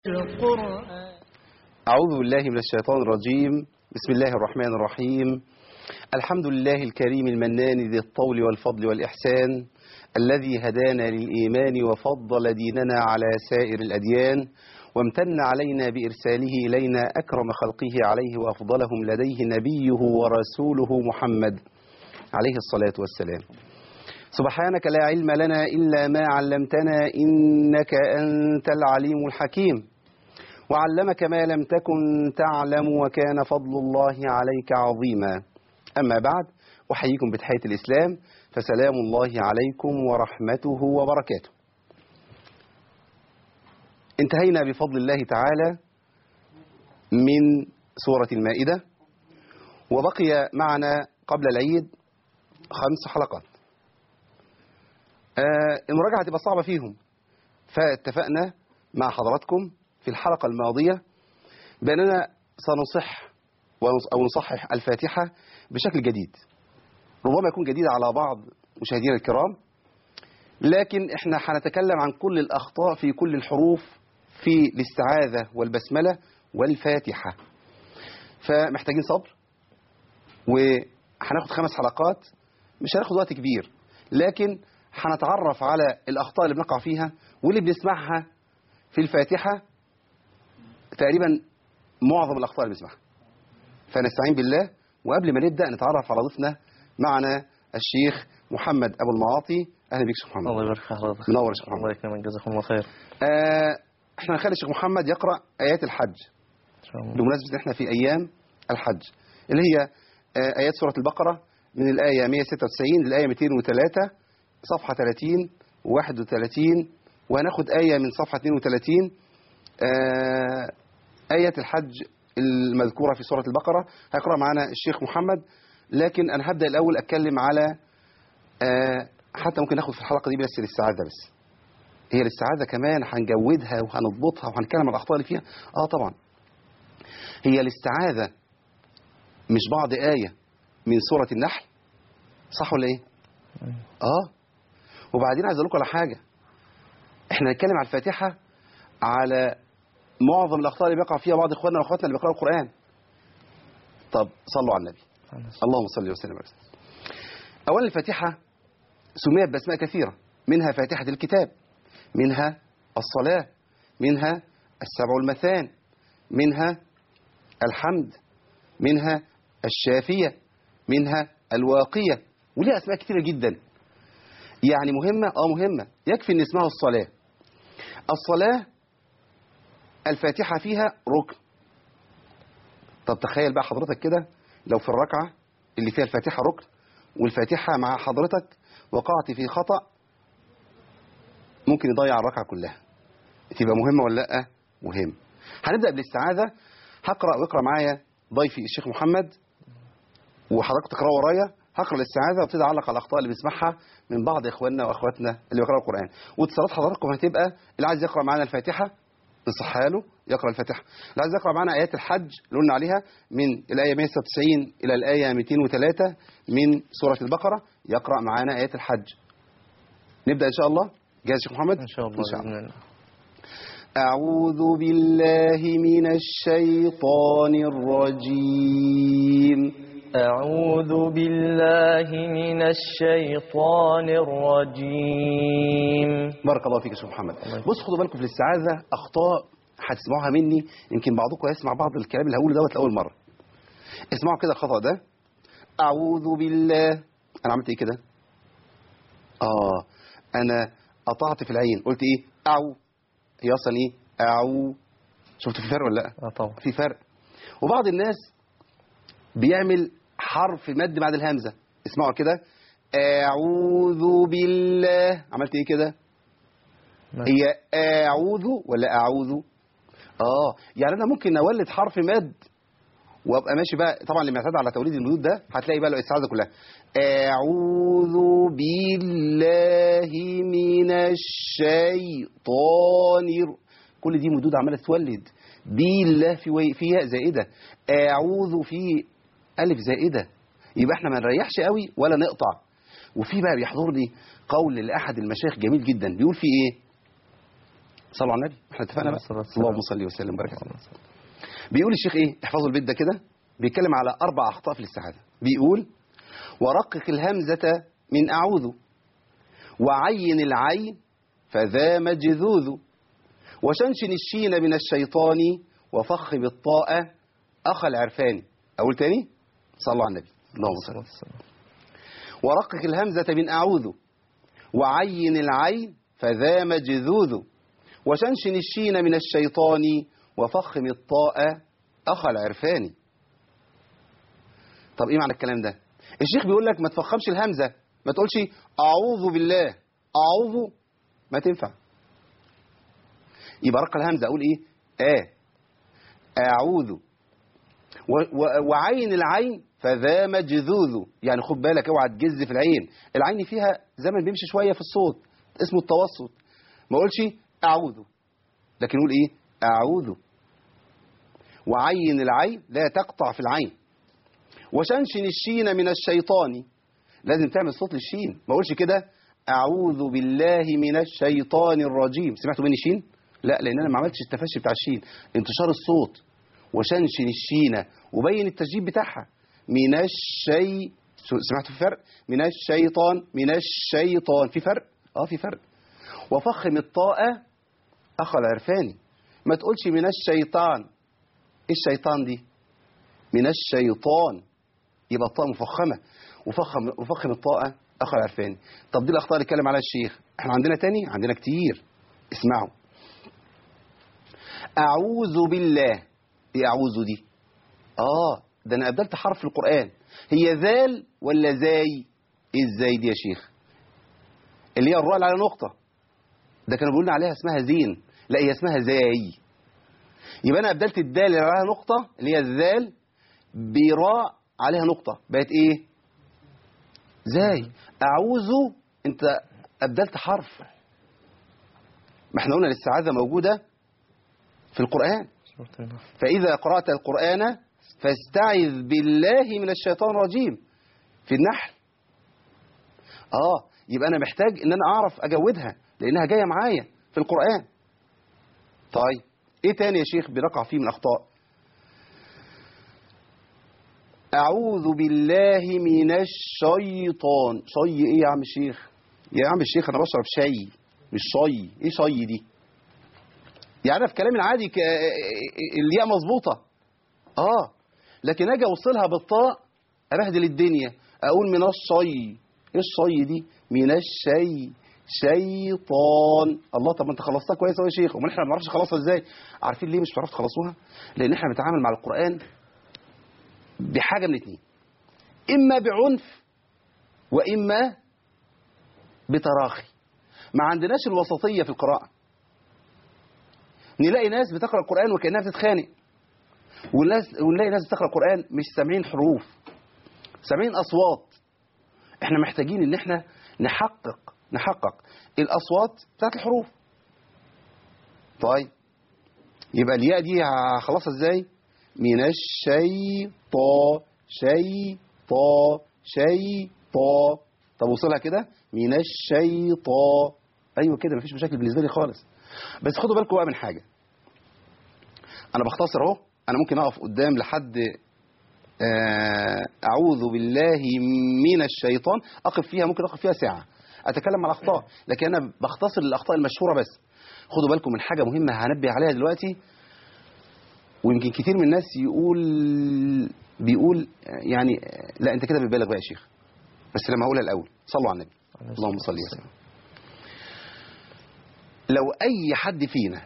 القرآن أعوذ بالله من الشيطان الرجيم بسم الله الرحمن الرحيم الحمد لله الكريم المنان ذي الطول والفضل والإحسان الذي هدانا للإيمان وفضل ديننا على سائر الأديان وامتن علينا بإرساله إلينا أكرم خلقه عليه وأفضلهم لديه نبيه ورسوله محمد عليه الصلاة والسلام سبحانك لا علم لنا إلا ما علمتنا إنك أنت العليم الحكيم وعلمك ما لم تكن تعلم وكان فضل الله عليك عظيما أما بعد أحييكم بتحية الإسلام فسلام الله عليكم ورحمته وبركاته انتهينا بفضل الله تعالى من سورة المائدة وبقي معنا قبل العيد خمس حلقات آه المراجعة هتبقى صعبة فيهم فاتفقنا مع حضراتكم في الحلقة الماضية بأننا سنصح أو نصحح الفاتحة بشكل جديد ربما يكون جديد على بعض مشاهدينا الكرام لكن احنا هنتكلم عن كل الأخطاء في كل الحروف في الاستعاذة والبسملة والفاتحة فمحتاجين صبر وهناخد خمس حلقات مش هناخد وقت كبير لكن هنتعرف على الأخطاء اللي بنقع فيها واللي بنسمعها في الفاتحة تقريبا معظم الأخطاء اللي بنسمعها فنستعين بالله وقبل ما نبدأ نتعرف على ضيفنا معنا الشيخ محمد أبو المعاطي أهلا بك شيخ محمد الله يبارك في حضرتك منور يا شيخ محمد الله يكرمك جزاكم الله خير آه احنا هنخلي الشيخ محمد يقرأ آيات الحج ان شاء الله بمناسبة ان احنا في أيام الحج اللي هي آه آيات سورة البقرة من الآية 196 للآية 203 صفحة 30 و31 وهناخد آية من صفحة 32 آه آية الحج المذكورة في سورة البقرة هيقرأ معنا الشيخ محمد لكن أنا هبدأ الأول أتكلم على آه حتى ممكن ناخد في الحلقة دي بس الاستعاذة بس هي الاستعاذة كمان هنجودها وهنضبطها وهنتكلم عن الأخطاء اللي فيها آه طبعا هي الاستعاذة مش بعض آية من سورة النحل صح ولا إيه؟ آه وبعدين عايز أقول لكم على حاجة احنا هنتكلم على الفاتحة على معظم الأخطاء اللي بيقع فيها بعض إخواننا وأخواتنا اللي بيقرأوا القرآن طب صلوا على النبي اللهم صل وسلم على سيدنا. أولا الفاتحة سميت بأسماء كثيرة منها فاتحة الكتاب منها الصلاة منها السبع المثان منها الحمد منها الشافية منها الواقية وليها أسماء كثيرة جدا يعني مهمة اه مهمة يكفي ان اسمها الصلاة الصلاة الفاتحة فيها ركن طب تخيل بقى حضرتك كده لو في الركعة اللي فيها الفاتحة ركن والفاتحة مع حضرتك وقعت في خطأ ممكن يضيع الركعة كلها تبقى مهمة ولا لا مهم هنبدأ بالاستعاذة هقرأ واقرأ معايا ضيفي الشيخ محمد وحضرتك تقرأ ورايا هقرأ الاستعاذة وابتدي أعلق على الأخطاء اللي بنسمعها من بعض إخواننا وأخواتنا اللي بيقرأوا القرآن واتصالات حضراتكم هتبقى اللي عايز يقرأ معانا الفاتحة نصحها له يقرأ الفاتحة اللي عايز يقرأ معانا آيات الحج اللي قلنا عليها من الآية 196 إلى الآية 203 من سورة البقرة يقرأ معانا آيات الحج نبدأ إن شاء الله جاهز يا شيخ محمد ان شاء الله إن شاء باذن الله أعوذ بالله من الشيطان الرجيم أعوذ بالله من الشيطان الرجيم بارك الله فيك يا شيخ محمد الله بص خدوا بالكم في الاستعاذة أخطاء هتسمعوها مني يمكن بعضكم هيسمع بعض الكلام اللي هقوله دوت لأول مرة اسمعوا كده الخطأ ده أعوذ بالله أنا عملت إيه كده آه أنا قطعت في العين قلت إيه أعو هي أصلا إيه أعو شفت في فرق ولا لأ اه طبعا في فرق وبعض الناس بيعمل حرف مد بعد الهمزة اسمعوا كده أعوذ بالله عملت إيه كده نعم. هي أعوذ ولا أعوذ آه يعني أنا ممكن أولد حرف مد وابقى ماشي بقى طبعا اللي معتاد على توليد المدود ده هتلاقي بقى الاستعاذه كلها اعوذ بالله من الشيطان الر- كل دي مدود عماله تولد بالله في وي- فيها زائده اعوذ في الف زائده يبقى احنا ما نريحش قوي ولا نقطع وفي بقى بيحضرني قول لاحد المشايخ جميل جدا بيقول فيه ايه صلوا على النبي احنا اتفقنا عليه بقى الصلاة والسلام. اللهم صل وسلم وبارك على سيدنا. بيقول الشيخ ايه احفظوا البيت ده كده بيتكلم على اربع اخطاء في الاستعاذه بيقول ورقق الهمزه من اعوذ وعين العين فذا مجذوذ وشنشن الشين من الشيطان وفخ بالطاء اخ العرفان اقول تاني صلوا على النبي اللهم صل وسلم. ورقق الهمزة من أعوذ وعين العين فذا مجذوذ وشنشن الشين من الشيطان وفخم الطاء أخ العرفان طب إيه معنى الكلام ده الشيخ بيقول لك ما تفخمش الهمزة ما تقولش أعوذ بالله أعوذ ما تنفع يبقى رق الهمزة أقول إيه آه أعوذ و- و- وعين العين فذا مجذوذ يعني خد بالك اوعى تجز في العين العين فيها زمن بيمشي شويه في الصوت اسمه التوسط ما اقولش اعوذ لكن نقول ايه اعوذ وعين العين لا تقطع في العين وشنشن الشين من الشيطان لازم تعمل صوت للشين ما اقولش كده اعوذ بالله من الشيطان الرجيم سمعتوا مني شين لا لان انا ما عملتش التفشي بتاع الشين انتشار الصوت وشنشن الشينة وبين التسجيل بتاعها من الشي سمعتوا في فرق من الشيطان من الشيطان في فرق اه في فرق وفخم الطاء اخ العرفاني ما تقولش من الشيطان ايه الشيطان دي من الشيطان يبقى الطاء مفخمه وفخم وفخم الطاء اخ العرفاني طب دي الاخطاء اللي اتكلم عليها الشيخ احنا عندنا تاني عندنا كتير اسمعوا اعوذ بالله ايه اعوذ دي اه ده انا ابدلت حرف في القران هي ذال ولا زاي ايه ازاي دي يا شيخ اللي هي الراء اللي على نقطه ده كانوا بيقولوا عليها اسمها زين لا هي اسمها زاي يبقى انا ابدلت الدال اللي عليها نقطه اللي هي الذال براء عليها نقطه بقت ايه زاي اعوذ انت ابدلت حرف ما احنا قلنا الاستعاذه موجوده في القران سورة النحل. فإذا قرأت القرآن فاستعذ بالله من الشيطان الرجيم في النحل آه يبقى أنا محتاج إن أنا أعرف أجودها لأنها جاية معايا في القرآن طيب إيه تاني يا شيخ بنقع فيه من أخطاء أعوذ بالله من الشيطان شي إيه يا عم الشيخ يا عم الشيخ أنا بشرب شاي مش شي إيه شي دي يعني انا في كلامي العادي ك... الياء مظبوطه اه لكن اجي اوصلها بالطاء ابهدل الدنيا اقول من الشي ايه الشي دي من الشي شيطان الله طب ما انت خلصتها كويس أوي يا شيخ امال احنا ما بنعرفش نخلصها ازاي عارفين ليه مش بتعرفوا تخلصوها لان احنا بنتعامل مع القران بحاجه من اتنين اما بعنف واما بتراخي ما عندناش الوسطيه في القراءه نلاقي ناس بتقرا القران وكانها بتتخانق وناس ونلاقي ناس بتقرا القران مش سامعين حروف سامعين اصوات احنا محتاجين ان احنا نحقق نحقق الاصوات بتاعت الحروف طيب يبقى الياء دي هخلصها ازاي من الشيطان شيطان شيطان طب وصلها كده من الشيطان ايوه كده مفيش مشاكل بالنسبه لي خالص بس خدوا بالكم بقى من حاجه انا بختصر اهو انا ممكن اقف قدام لحد آه، اعوذ بالله من الشيطان اقف فيها ممكن اقف فيها ساعه اتكلم على الاخطاء لكن انا بختصر الاخطاء المشهوره بس خدوا بالكم من حاجه مهمه هنبه عليها دلوقتي ويمكن كتير من الناس يقول بيقول يعني لا انت كده بتبالغ بقى يا شيخ بس لما اقولها الاول صلوا على النبي عليه اللهم الصلاة صل وسلم لو اي حد فينا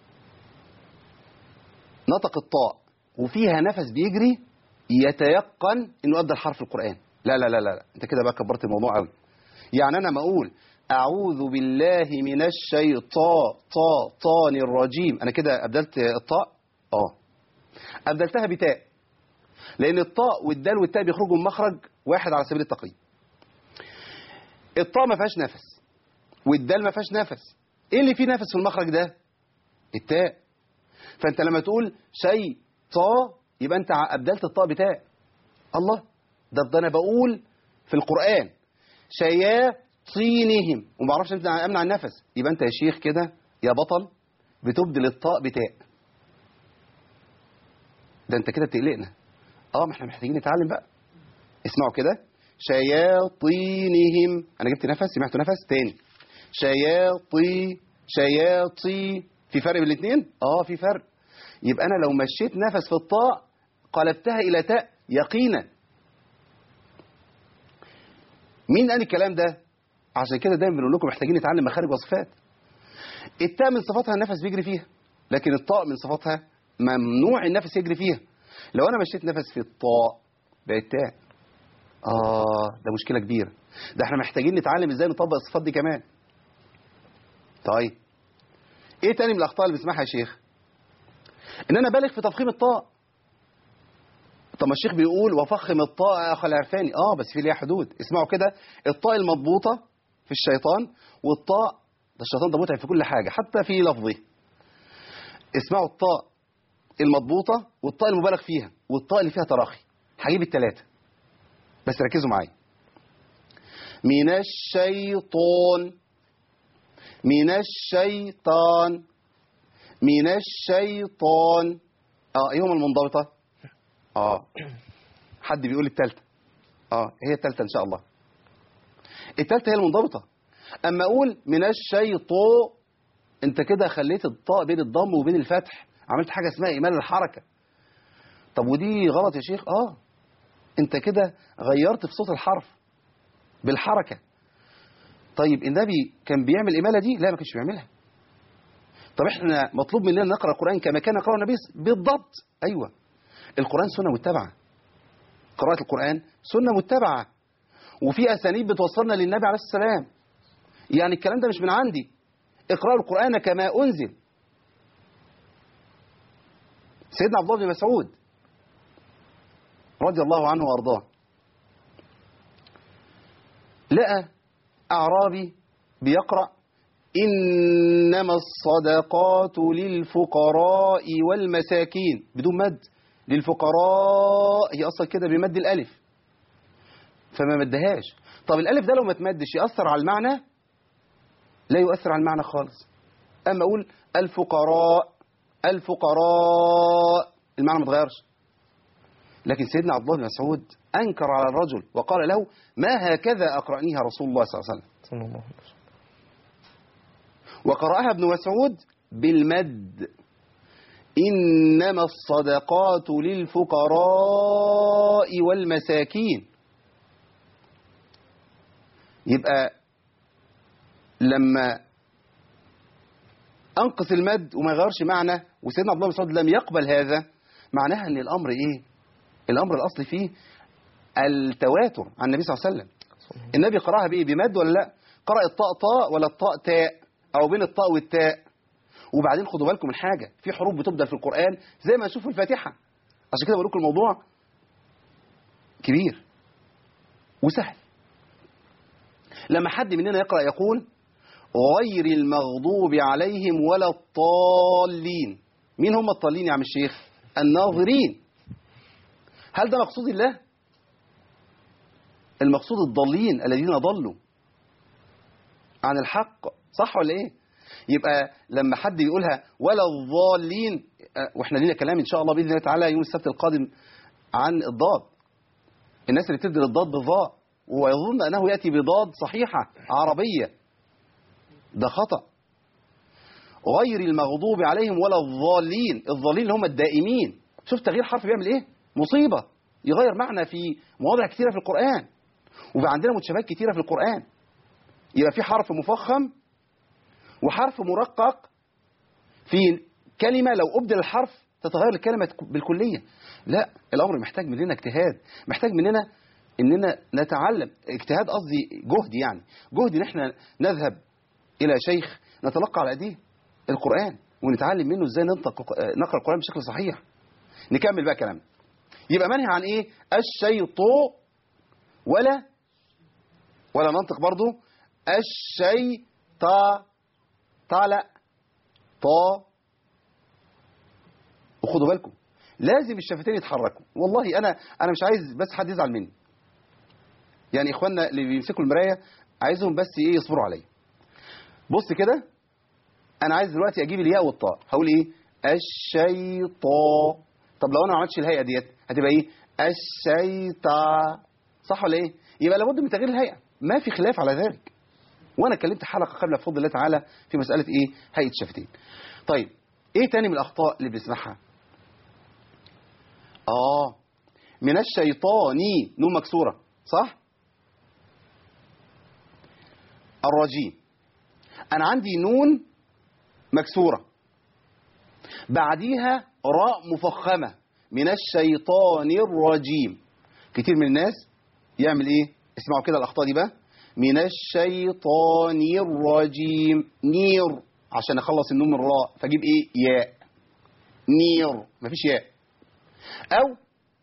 نطق الطاء وفيها نفس بيجري يتيقن انه ادى الحرف القران لا لا لا لا لا. انت كده بقى كبرت الموضوع قوي يعني انا ما اقول اعوذ بالله من الشيطان طا طان الرجيم انا كده ابدلت الطاء اه ابدلتها بتاء لان الطاء والدال والتاء بيخرجوا من مخرج واحد على سبيل التقريب الطاء ما فيهاش نفس والدال ما فيهاش نفس ايه اللي فيه نفس في المخرج ده التاء فانت لما تقول شيء طا يبقى انت ابدلت الطاء بتاء الله ده ده انا بقول في القران شياطينهم وما اعرفش انت امنع النفس يبقى انت يا شيخ كده يا بطل بتبدل الطاء بتاء ده انت كده بتقلقنا اه ما احنا محتاجين نتعلم بقى اسمعوا كده شياطينهم انا جبت نفس سمعتوا نفس تاني شياطي شياطي في فرق بين الاثنين اه في فرق يبقى انا لو مشيت نفس في الطاء قلبتها الى تاء يقينا مين قال الكلام ده عشان كده دايما بنقول لكم محتاجين نتعلم مخارج وصفات التاء من صفاتها النفس بيجري فيها لكن الطاء من صفاتها ممنوع النفس يجري فيها لو انا مشيت نفس في الطاء بقت تاء اه ده مشكله كبيره ده احنا محتاجين نتعلم ازاي نطبق الصفات دي كمان طيب ايه تاني من الاخطاء اللي بنسمعها يا شيخ ان انا بالغ في تفخيم الطاء طب ما الشيخ بيقول وفخم الطاء يا اخي العرفاني اه بس في ليها حدود اسمعوا كده الطاء المضبوطه في الشيطان والطاء ده الشيطان ده متعب في كل حاجه حتى في لفظه اسمعوا الطاء المضبوطه والطاء المبالغ فيها والطاء اللي فيها تراخي هجيب الثلاثه بس ركزوا معايا من الشيطان من الشيطان من الشيطان اه ايه هم المنضبطه اه حد بيقول الثالثه اه هي الثالثه ان شاء الله الثالثه هي المنضبطه اما اقول من الشيطان انت كده خليت الطاء بين الضم وبين الفتح عملت حاجه اسمها ايمال الحركه طب ودي غلط يا شيخ اه انت كده غيرت في صوت الحرف بالحركه طيب النبي كان بيعمل الاماله دي لا ما كانش بيعملها طب احنا مطلوب مننا نقرا القران كما كان يقراه النبي بالضبط ايوه القران سنه متبعه قراءه القران سنه متبعه وفي اسانيد بتوصلنا للنبي عليه الصلاه والسلام يعني الكلام ده مش من عندي اقرأوا القرآن كما أنزل سيدنا عبد الله بن مسعود رضي الله عنه وأرضاه لقى أعرابي بيقرأ إنما الصدقات للفقراء والمساكين بدون مد للفقراء هي أصلا كده بمد الألف فما مدهاش طب الألف ده لو ما تمدش يأثر على المعنى لا يؤثر على المعنى خالص أما أقول الفقراء الفقراء المعنى ما اتغيرش لكن سيدنا عبد الله بن مسعود أنكر على الرجل وقال له ما هكذا أقرأنيها رسول الله صلى الله عليه وسلم صلى الله عليه وسلم وقرأها ابن مسعود بالمد إنما الصدقات للفقراء والمساكين يبقى لما أنقص المد وما يغيرش معنى وسيدنا عبد الله بن مسعود لم يقبل هذا معناها أن الأمر إيه؟ الأمر الأصلي فيه التواتر عن النبي صلى الله عليه وسلم النبي قرأها بإيه؟ بمد ولا لا؟ قرأ الطاء طاء ولا الطاء تاء أو بين الطاء والتاء وبعدين خدوا بالكم من حاجة في حروف بتبدل في القرآن زي ما نشوف في الفاتحة عشان كده بقول لكم الموضوع كبير وسهل لما حد مننا يقرأ يقول غير المغضوب عليهم ولا الضالين مين هم الضالين يا عم الشيخ الناظرين هل ده مقصود الله المقصود الضالين الذين ضلوا عن الحق صح ولا ايه يبقى لما حد يقولها ولا الضالين أه، واحنا لينا كلام ان شاء الله باذن الله تعالى يوم السبت القادم عن الضاد الناس اللي بتبدل الضاد بالضاء ويظن انه ياتي بضاد صحيحه عربيه ده خطا غير المغضوب عليهم ولا الضالين الضالين اللي هم الدائمين شوف تغيير حرف بيعمل ايه مصيبه يغير معنى في مواضع كثيره في القران وبقى عندنا متشابهات كثيره في القران يبقى في حرف مفخم وحرف مرقق في كلمة لو أبدل الحرف تتغير الكلمة بالكلية لا الأمر محتاج مننا اجتهاد محتاج مننا إننا نتعلم اجتهاد قصدي جهد يعني جهد إن احنا نذهب إلى شيخ نتلقى على أيديه القرآن ونتعلم منه إزاي ننطق نقرأ القرآن بشكل صحيح نكمل بقى كلامنا يبقى منهي عن إيه الشيطو ولا ولا ننطق برضو الشيطا طالع طا وخدوا بالكم لازم الشفتين يتحركوا والله انا انا مش عايز بس حد يزعل مني يعني اخواننا اللي بيمسكوا المرايه عايزهم بس ايه يصبروا عليا بص كده انا عايز دلوقتي اجيب الياء والطاء هقول ايه الشيطان طب لو انا ما عملتش الهيئه ديت هتبقى ايه الشيطا صح ولا ايه يبقى لابد من تغيير الهيئه ما في خلاف على ذلك وانا اتكلمت حلقه قبل بفضل الله تعالى في مساله ايه هيئه الشفتين طيب ايه تاني من الاخطاء اللي بنسمعها اه من الشيطان نون مكسوره صح الرجيم انا عندي نون مكسوره بعديها راء مفخمه من الشيطان الرجيم كتير من الناس يعمل ايه اسمعوا كده الاخطاء دي بقى من الشيطان الرجيم نير عشان اخلص النون من الراء فاجيب ايه ياء نير مفيش ياء او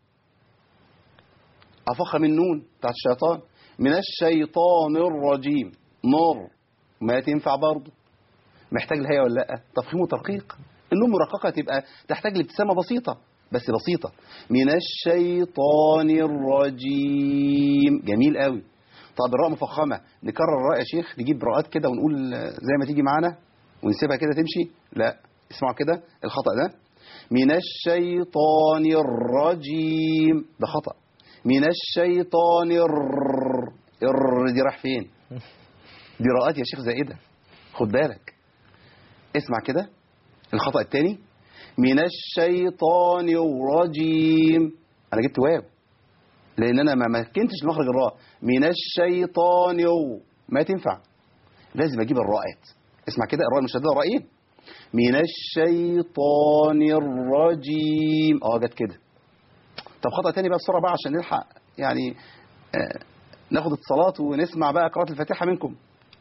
افخم النون بتاعت الشيطان من الشيطان الرجيم نار ما تنفع برضه محتاج الهيئه ولا لا تفخيم وترقيق النون مرققه تبقى تحتاج لابتسامه بسيطه بس بسيطه من الشيطان الرجيم جميل قوي طب الراء مفخمه نكرر الراء يا شيخ نجيب راءات كده ونقول زي ما تيجي معانا ونسيبها كده تمشي لا اسمعوا كده الخطا ده من الشيطان الرجيم ده خطا من الشيطان الر الر دي راح فين دي راءات يا شيخ زائده خد بالك اسمع كده الخطا الثاني من الشيطان الرجيم انا جبت واو لان انا ما مكنتش مخرج الراء من الشيطان يو ما تنفع لازم اجيب الراءات اسمع كده الراء المشدده راءين من الشيطان الرجيم اه جت كده طب خطأ تاني بقى بسرعه بقى عشان نلحق يعني آه ناخد اتصالات ونسمع بقى قراءة الفاتحة منكم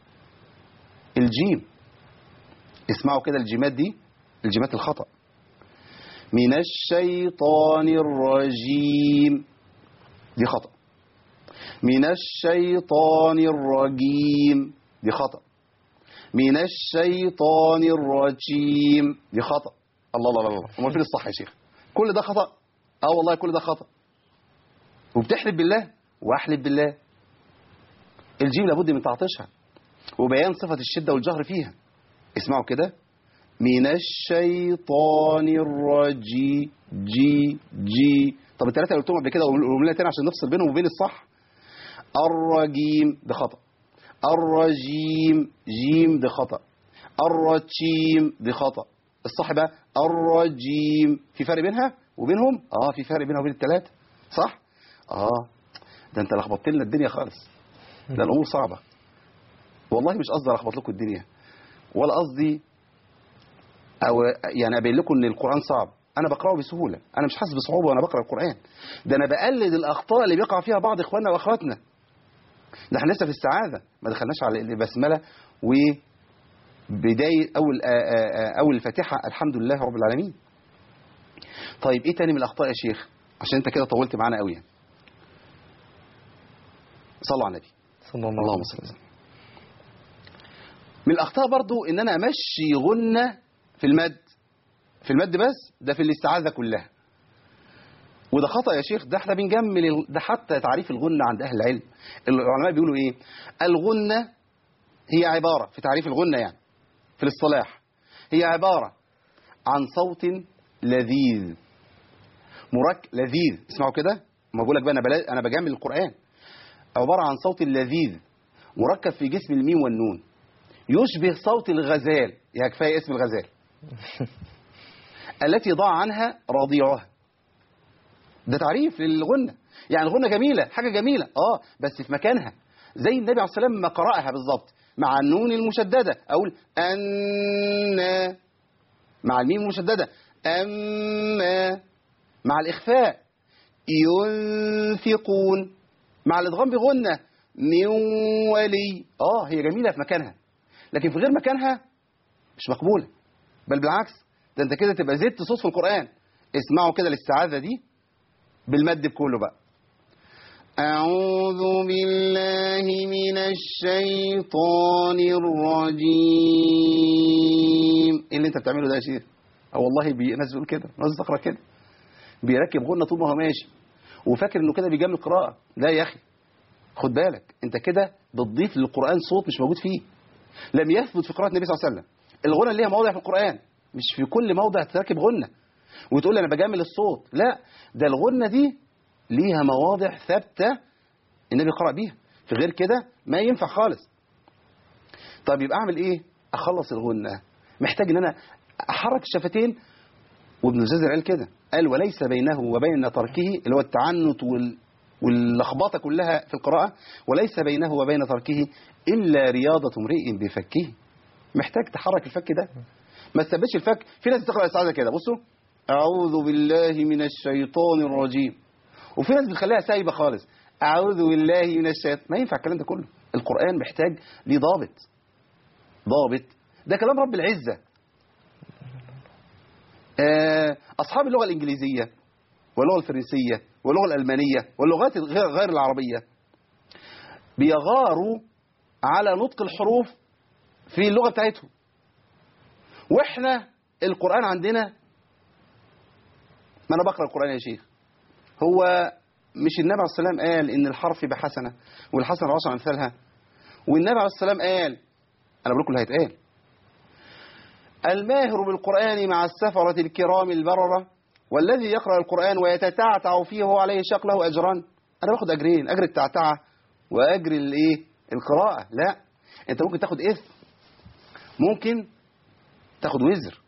الجيم اسمعوا كده الجيمات دي الجيمات الخطأ من الشيطان الرجيم دي خطأ من الشيطان الرجيم دي خطأ من الشيطان الرجيم دي خطأ الله الله الله امال فين الصح يا شيخ كل ده خطأ اه والله كل ده خطأ وبتحلف بالله واحلف بالله الجيم لابد من تعطيشها وبيان صفة الشدة والجهر فيها اسمعوا كده من الشيطان الرجيم جي جي طب الثلاثة اللي قلتهم قبل كده قولوا لنا تاني عشان نفصل بينهم وبين الصح الرجيم ده خطأ الرجيم جيم ده خطأ الرجيم ده خطأ الصح بقى الرجيم في فرق بينها وبينهم اه في فرق بينها وبين الثلاثة صح اه ده انت لخبطت لنا الدنيا خالص ده الامور صعبة والله مش قصدي الخبط لكم الدنيا ولا قصدي او يعني ابين لكم ان القرآن صعب انا بقراه بسهولة انا مش حاسس بصعوبة وانا بقرا القرآن ده انا بقلد الاخطاء اللي بيقع فيها بعض اخواننا واخواتنا ده احنا لسه في السعادة ما دخلناش على البسملة وبداية أول آآ آآ أول الفاتحة الحمد لله رب العالمين طيب إيه تاني من الأخطاء يا شيخ عشان أنت كده طولت معانا قوي يعني. صلوا على النبي صلى الله اللهم صل وسلم من الأخطاء برضو إن أنا أمشي غنة في المد في المد بس ده في الاستعاذة كلها وده خطأ يا شيخ ده احنا بنجمل ال- ده حتى تعريف الغنة عند أهل العلم العلماء بيقولوا إيه الغنة هي عبارة في تعريف الغنة يعني في الاصطلاح هي عبارة عن صوت لذيذ مرك لذيذ اسمعوا كده ما بقول لك بقى انا بلا... انا بجامل القرآن عبارة عن صوت لذيذ مركب في جسم الميم والنون يشبه صوت الغزال يا كفايه اسم الغزال التي ضاع عنها رضيعها ده تعريف للغنة يعني الغنة جميلة حاجة جميلة اه بس في مكانها زي النبي عليه الصلاة والسلام ما قرأها بالظبط مع النون المشددة أقول أن مع الميم المشددة أما مع الإخفاء ينفقون مع الإدغام بغنة من ولي اه هي جميلة في مكانها لكن في غير مكانها مش مقبولة بل بالعكس ده انت كده تبقى زدت صوت في القرآن اسمعوا كده الاستعاذة دي بالمد بكله بقى أعوذ بالله من الشيطان الرجيم ايه اللي انت بتعمله ده يا شيخ اه والله بي... ناس بيقول كده ناس تقرا كده بيركب غنة طول ما هو ماشي وفاكر انه كده بيجامل القراءة لا يا اخي خد بالك انت كده بتضيف للقرآن صوت مش موجود فيه لم يثبت في قراءة النبي صلى الله عليه وسلم الغنى ليها مواضع في القرآن مش في كل موضع تركب غنى وتقول لي انا بجامل الصوت لا ده الغنى دي ليها مواضع ثابته النبي قرأ بيها في غير كده ما ينفع خالص طب يبقى اعمل ايه اخلص الغنى محتاج ان انا احرك الشفتين وابن الجزر قال كده قال وليس بينه وبين تركه اللي هو التعنت وال واللخبطه كلها في القراءه وليس بينه وبين تركه الا رياضه امرئ بفكه محتاج تحرك الفك ده ما تثبتش الفك في ناس بتقرا الاستعاذه كده بصوا اعوذ بالله من الشيطان الرجيم وفي ناس بتخليها سايبه خالص اعوذ بالله من الشيطان ما ينفع الكلام ده كله القران محتاج ليه ضابط ضابط ده كلام رب العزه آه، اصحاب اللغه الانجليزيه واللغه الفرنسيه واللغه الالمانيه واللغات غير غير العربيه بيغاروا على نطق الحروف في اللغه بتاعتهم واحنا القران عندنا ما انا بقرا القران يا شيخ هو مش النبي عليه السلام قال ان الحرف بحسنه والحسنه بعشر امثالها والنبي عليه السلام قال انا بقول لكم اللي هيتقال الماهر بالقران مع السفره الكرام البرره والذي يقرا القران ويتتعتع فيه وهو عليه شق له اجران انا باخد اجرين اجر التعتعه واجر الايه القراءه لا انت ممكن تاخد اثم ممكن تاخد وزر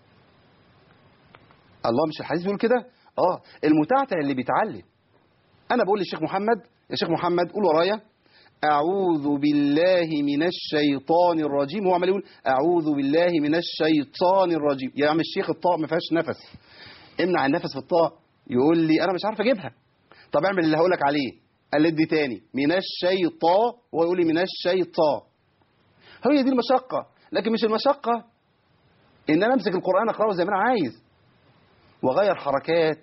الله مش الحديث بيقول كده اه المتعتع اللي بيتعلم انا بقول للشيخ محمد يا شيخ محمد قول ورايا اعوذ بالله من الشيطان الرجيم هو عمال يقول اعوذ بالله من الشيطان الرجيم يا عم الشيخ الطاء ما فيهاش نفس امنع النفس في الطاء يقول لي انا مش عارف اجيبها طب اعمل اللي هقول لك عليه قلد دي تاني من الشيطان وهو يقول لي من الشيطان هي دي المشقه لكن مش المشقه ان انا امسك القران اقراه زي ما انا عايز واغير حركات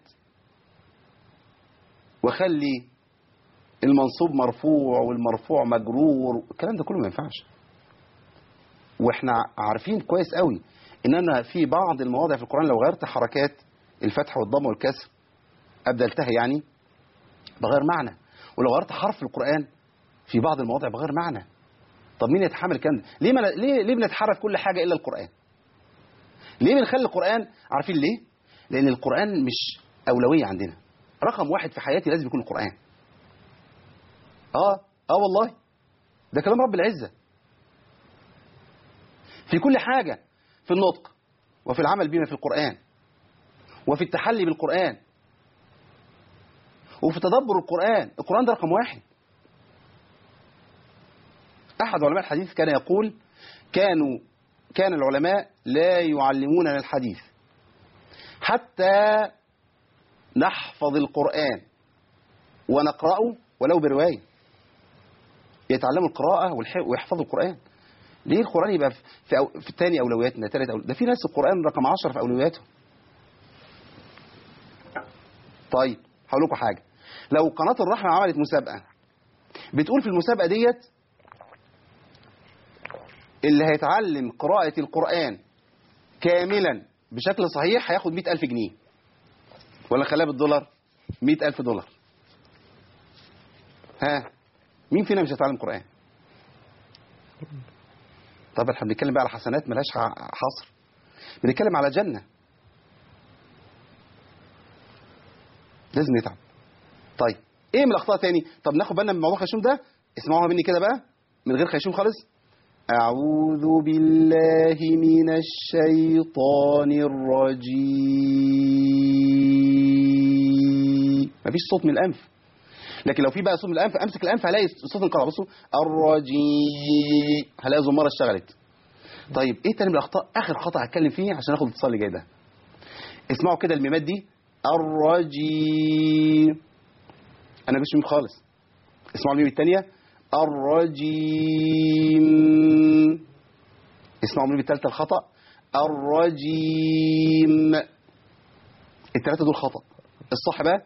واخلي المنصوب مرفوع والمرفوع مجرور الكلام ده كله ما ينفعش واحنا عارفين كويس قوي ان انا في بعض المواضع في القران لو غيرت حركات الفتح والضم والكسر ابدلتها يعني بغير معنى ولو غيرت حرف في القران في بعض المواضع بغير معنى طب مين يتحمل الكلام ده ليه ما ليه ليه بنتحرك كل حاجه الا القران ليه بنخلي القران عارفين ليه لان القران مش اولويه عندنا رقم واحد في حياتي لازم يكون القران اه اه والله ده كلام رب العزه في كل حاجه في النطق وفي العمل بما في القران وفي التحلي بالقران وفي تدبر القران القران ده رقم واحد احد علماء الحديث كان يقول كانوا كان العلماء لا يعلموننا الحديث حتى نحفظ القرآن ونقرأه ولو برواية يتعلموا القراءة والح- ويحفظوا القرآن ليه القرآن يبقى في, في, أو في تاني أولوياتنا تالت أولويات ده في ناس القرآن رقم عشرة في أولوياتهم طيب هقول لكم حاجة لو قناة الرحمة عملت مسابقة بتقول في المسابقة ديت اللي هيتعلم قراءة القرآن كاملا بشكل صحيح هياخد مئة ألف جنيه ولا خليها بالدولار مئة ألف دولار ها مين فينا مش هيتعلم قرآن طب احنا بنتكلم بقى على حسنات ملهاش ح- حصر بنتكلم على جنة لازم نتعب طيب ايه من الاخطاء تاني طب ناخد بالنا من موضوع خيشوم ده اسمعوها مني كده بقى من غير خيشوم خالص أعوذ بالله من الشيطان الرجيم مفيش صوت من الأنف لكن لو في بقى صوت من الأنف أمسك الأنف هلاقي صوت انقطع بصوا الرجيم هلاقي زمارة اشتغلت طيب ايه تاني من الأخطاء آخر خطأ هتكلم فيه عشان اخد الاتصال اللي جاي ده اسمعوا كده الميمات دي الرجيم أنا مش ميم خالص اسمعوا الميم الثانية الرجيم اسمعوا الميم الثالثة الخطأ الرجيم الثلاثة دول خطأ الصح بقى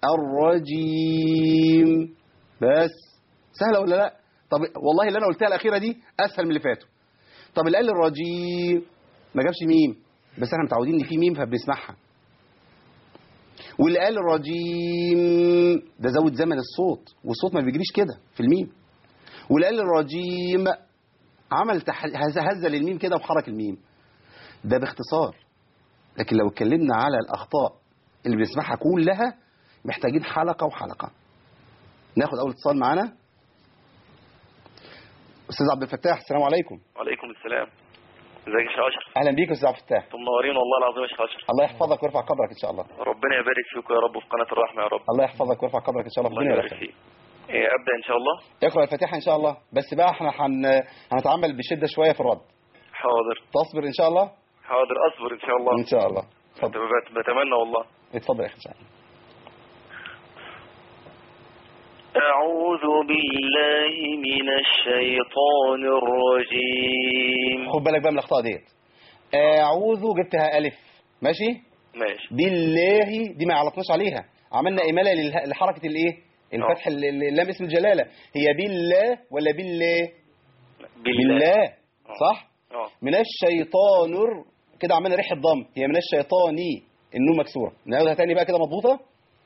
الرجيم بس سهلة ولا لا طب والله اللي أنا قلتها الأخيرة دي أسهل من اللي فاتوا طب اللي قال الرجيم ما جابش ميم بس احنا متعودين ان في ميم فبنسمعها واللي قال الرجيم ده زود زمن الصوت والصوت ما بيجريش كده في الميم واللي قال الرجيم عمل تح... هز هز للميم كده وحرك الميم ده باختصار لكن لو اتكلمنا على الاخطاء اللي بنسمعها كلها محتاجين حلقه وحلقه ناخد اول اتصال معانا استاذ عبد الفتاح السلام عليكم وعليكم السلام ازيك يا شيخ اشرف اهلا بيك يا استاذ عبد الفتاح انتم منورين والله العظيم يا شيخ اشرف الله يحفظك ويرفع قدرك ان شاء الله ربنا يبارك فيكم يا رب في قناه الرحمه يا رب الله يحفظك ويرفع قدرك ان شاء الله في الله الدنيا يبارك والآخرة. فيك إيه ابدا ان شاء الله اقرا الفاتحه ان شاء الله بس بقى احنا هن... هنتعامل بشده شويه في الرد حاضر تصبر ان شاء الله حاضر اصبر ان شاء الله ان شاء الله اتفضل بت- بتمنى والله اتفضل يا اخي ان شاء الله اعوذ بالله من الشيطان الرجيم خد بالك بقى من الاخطاء ديت اعوذ جبتها الف ماشي ماشي بالله دي ما علقناش عليها عملنا إمالة للها- لحركة الايه الفتح ال- ال- اللام اسم الجلالة هي بالله ولا بالله بالله صح اه من الشيطان الر- كده عملنا ريح الضم هي من الشيطاني النون مكسورة ناخدها تاني بقى كده مضبوطة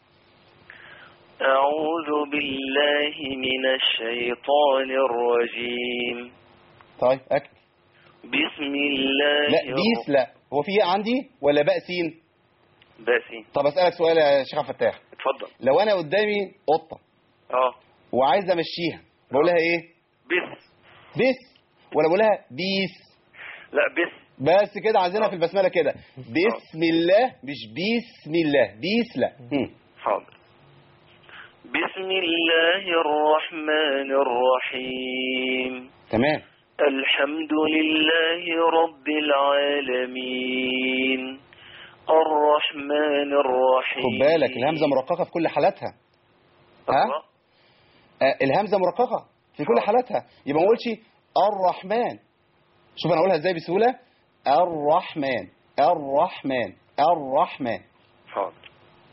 اعوذ بالله من الشيطان الرجيم طيب أكد بسم الله لا بيس لا هو في ياء عندي ولا باء سين باسي طب أسألك سؤال يا شيخ عبد الفتاح اتفضل لو أنا قدامي قطة اه وعايز أمشيها بقول لها إيه بس بس ولا بقول لها بيس لا بس بس كده عايزينها في البسمله كده بسم الله مش بسم الله بيس لا هم. حاضر بسم الله الرحمن الرحيم تمام الحمد لله رب العالمين الرحمن الرحيم خد بالك الهمزه مرققه في كل حالاتها ها الله. آه الهمزه مرققه في كل حالاتها يبقى ما اقولش الرحمن شوف انا اقولها ازاي بسهوله الرحمن الرحمن الرحمن حاضر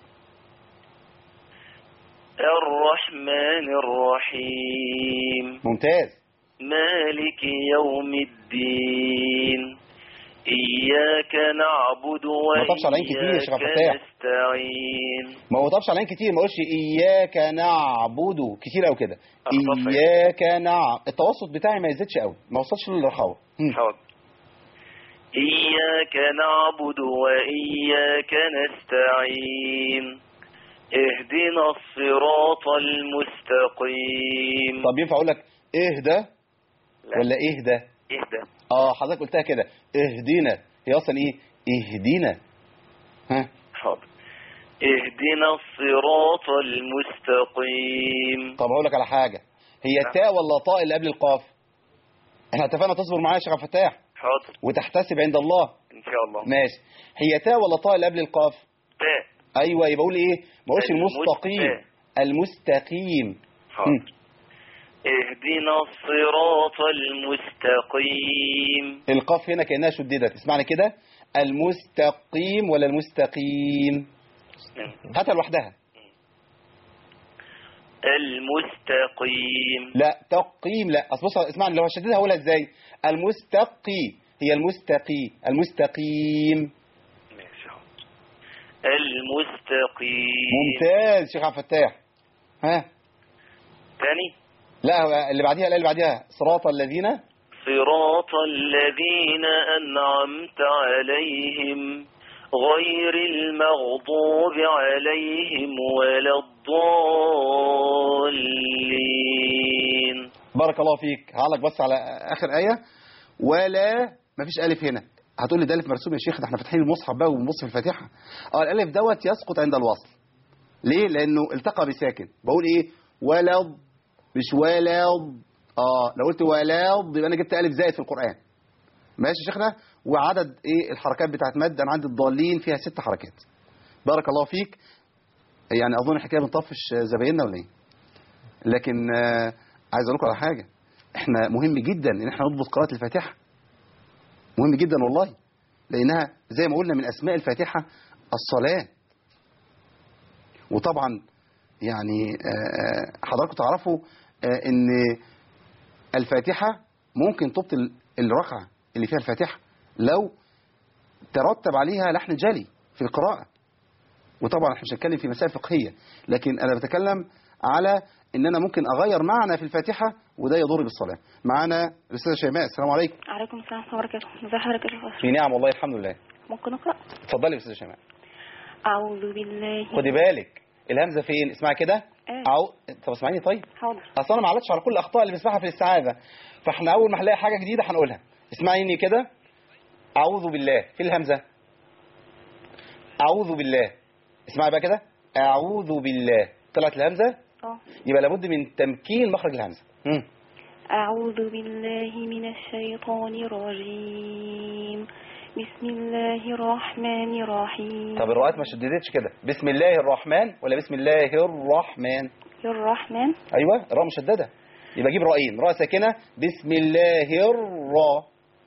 الرحمن الرحيم ممتاز مالك يوم الدين إياك نعبد ما طبش على عين كتير يا شيخ عبد وإياك الفتاح. نستعين ما هو طبش علينا كتير ما اقولش اياك نعبد كتير قوي كده أخطأت. اياك نعبد التوسط بتاعي ما يزيدش قوي ما وصلش للرخاوه هم. حاضر إياك نعبد وإياك نستعين اهدنا الصراط المستقيم طب ينفع اقول لك اهدى لا. ولا اهدى اهدى اه حضرتك قلتها كده اهدينا هي اصلا ايه اهدينا ها حاضر اهدنا الصراط المستقيم طب هقول لك على حاجه هي نعم. تاء ولا طاء اللي قبل القاف احنا اتفقنا تصبر معايا يا شيخ عبد الفتاح حاضر وتحتسب عند الله ان شاء الله ماشي هي تاء ولا طاء اللي قبل القاف تاء ايوه يبقى اقول ايه ما اقولش المست- المستقيم المستقيم حاضر اهدنا الصراط المستقيم القاف هنا كانها شددت اسمعني كده المستقيم ولا المستقيم هاتها لوحدها المستقيم لا تقييم لا اصل بص اسمعني لو هشددها هقولها ازاي المستقي هي المستقي المستقيم ماشي حاضر. المستقيم ممتاز شيخ عبد الفتاح ها تاني لا هو اللي بعديها لا اللي بعديها صراط الذين صراط الذين أنعمت عليهم غير المغضوب عليهم ولا الضالين بارك الله فيك هعلق بس على اخر ايه ولا مفيش الف هنا هتقول لي ده الف مرسوم يا شيخ ده احنا فاتحين المصحف بقى وبنبص في الفاتحه اه الالف دوت يسقط عند الوصل ليه لانه التقى بساكن بقول ايه ولض مش ولض اه لو قلت ولض يبقى انا جبت الف زائد في القران ماشي يا شيخنا وعدد ايه الحركات بتاعت مد انا عندي الضالين فيها ست حركات بارك الله فيك يعني اظن الحكايه بنطفش زبايننا ولا ايه لكن آه عايز اقول لكم على حاجه احنا مهم جدا ان احنا نضبط قراءه الفاتحه مهم جدا والله لانها زي ما قلنا من اسماء الفاتحه الصلاه وطبعا يعني آه، حضراتكم تعرفوا آه، ان الفاتحه ممكن تبطل الركعه اللي فيها الفاتحه لو ترتب عليها لحن جلي في القراءه وطبعا احنا مش هنتكلم في مسائل فقهيه لكن انا بتكلم على ان انا ممكن اغير معنى في الفاتحه وده يضر بالصلاه معانا الاستاذه شيماء السلام عليكم عليكم السلام ورحمة الله وبركاته ازي حضرتك يا شيخ أشرف في نعم والله الحمد لله ممكن أقرأ اتفضلي يا استاذه شيماء أعوذ بالله خدي بالك الهمزه فين اسمعي كده إيه. أو... طب اسمعيني طيب حاضر اصل انا ما علقتش على كل الاخطاء اللي بنسمعها في الاستعاذه فاحنا اول ما هنلاقي حاجه جديده هنقولها اسمعيني كده اعوذ بالله في الهمزه اعوذ بالله اسمعي بقى كده اعوذ بالله طلعت الهمزه اه يبقى لابد من تمكين مخرج الهمزه مم. أعوذ بالله من الشيطان الرجيم بسم الله الرحمن الرحيم طب الراءات ما شددتش كده بسم الله الرحمن ولا بسم الله الرحمن الرحمن ايوه الراء مشدده يبقى اجيب راءين راء ساكنه بسم الله الراء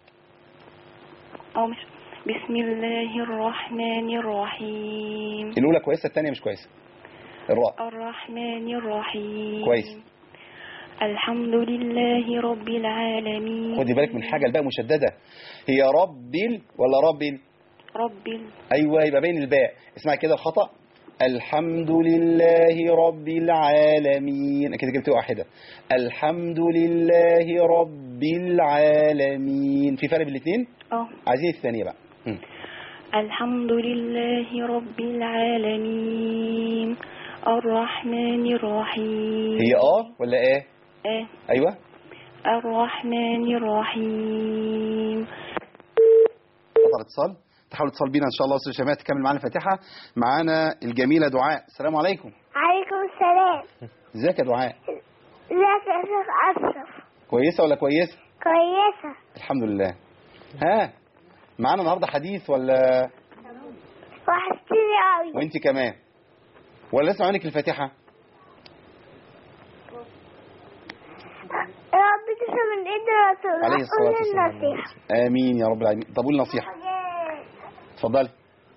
أو مش بسم الله الرحمن الرحيم الاولى كويسه الثانيه مش كويسه الراء الرحمن الرحيم كويس. الحمد لله رب العالمين خدي بالك من حاجه الباء مشدده هي رب ال- ولا رب ال- رب ال- ايوه يبقى بين الباء اسمعي كده الخطا الحمد لله رب العالمين كده جبت واحده الحمد لله رب العالمين في فرق بين الاثنين اه عايزين الثانيه بقى مم. الحمد لله رب العالمين الرحمن الرحيم هي اه ولا ايه آه. ايوه الرحمن الرحيم قطع اتصال تحاول اتصال بينا ان شاء الله استاذ شيماء تكمل معانا الفاتحه معانا الجميله دعاء السلام عليكم عليكم السلام ازيك يا دعاء ازيك يا شيخ أشرف كويسه ولا كويسه كويسة الحمد لله ها معانا النهارده حديث ولا وحشتني أوي وانت كمان ولا لسه عينك الفاتحه يا رب تشفى من إيد الرسول عليه الصلاه وقول والسلام النصيحة امين يا رب العالمين طب قول نصيحه اتفضلي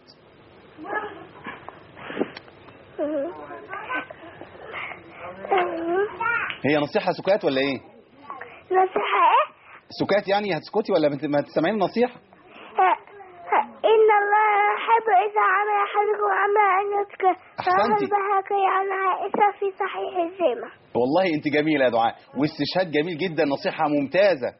هي نصيحه سكات ولا ايه نصيحة إيه؟ سكات يعني هتسكتي ولا بت- ما تسمعين النصيحه ه- ه- إن الله يحب إذا عمل أحدكم عمل أن يذكر رواه أحسنتي. البهقي عن عائشة في صحيح الجامع والله انت جميله يا دعاء واستشهاد جميل جدا نصيحه ممتازه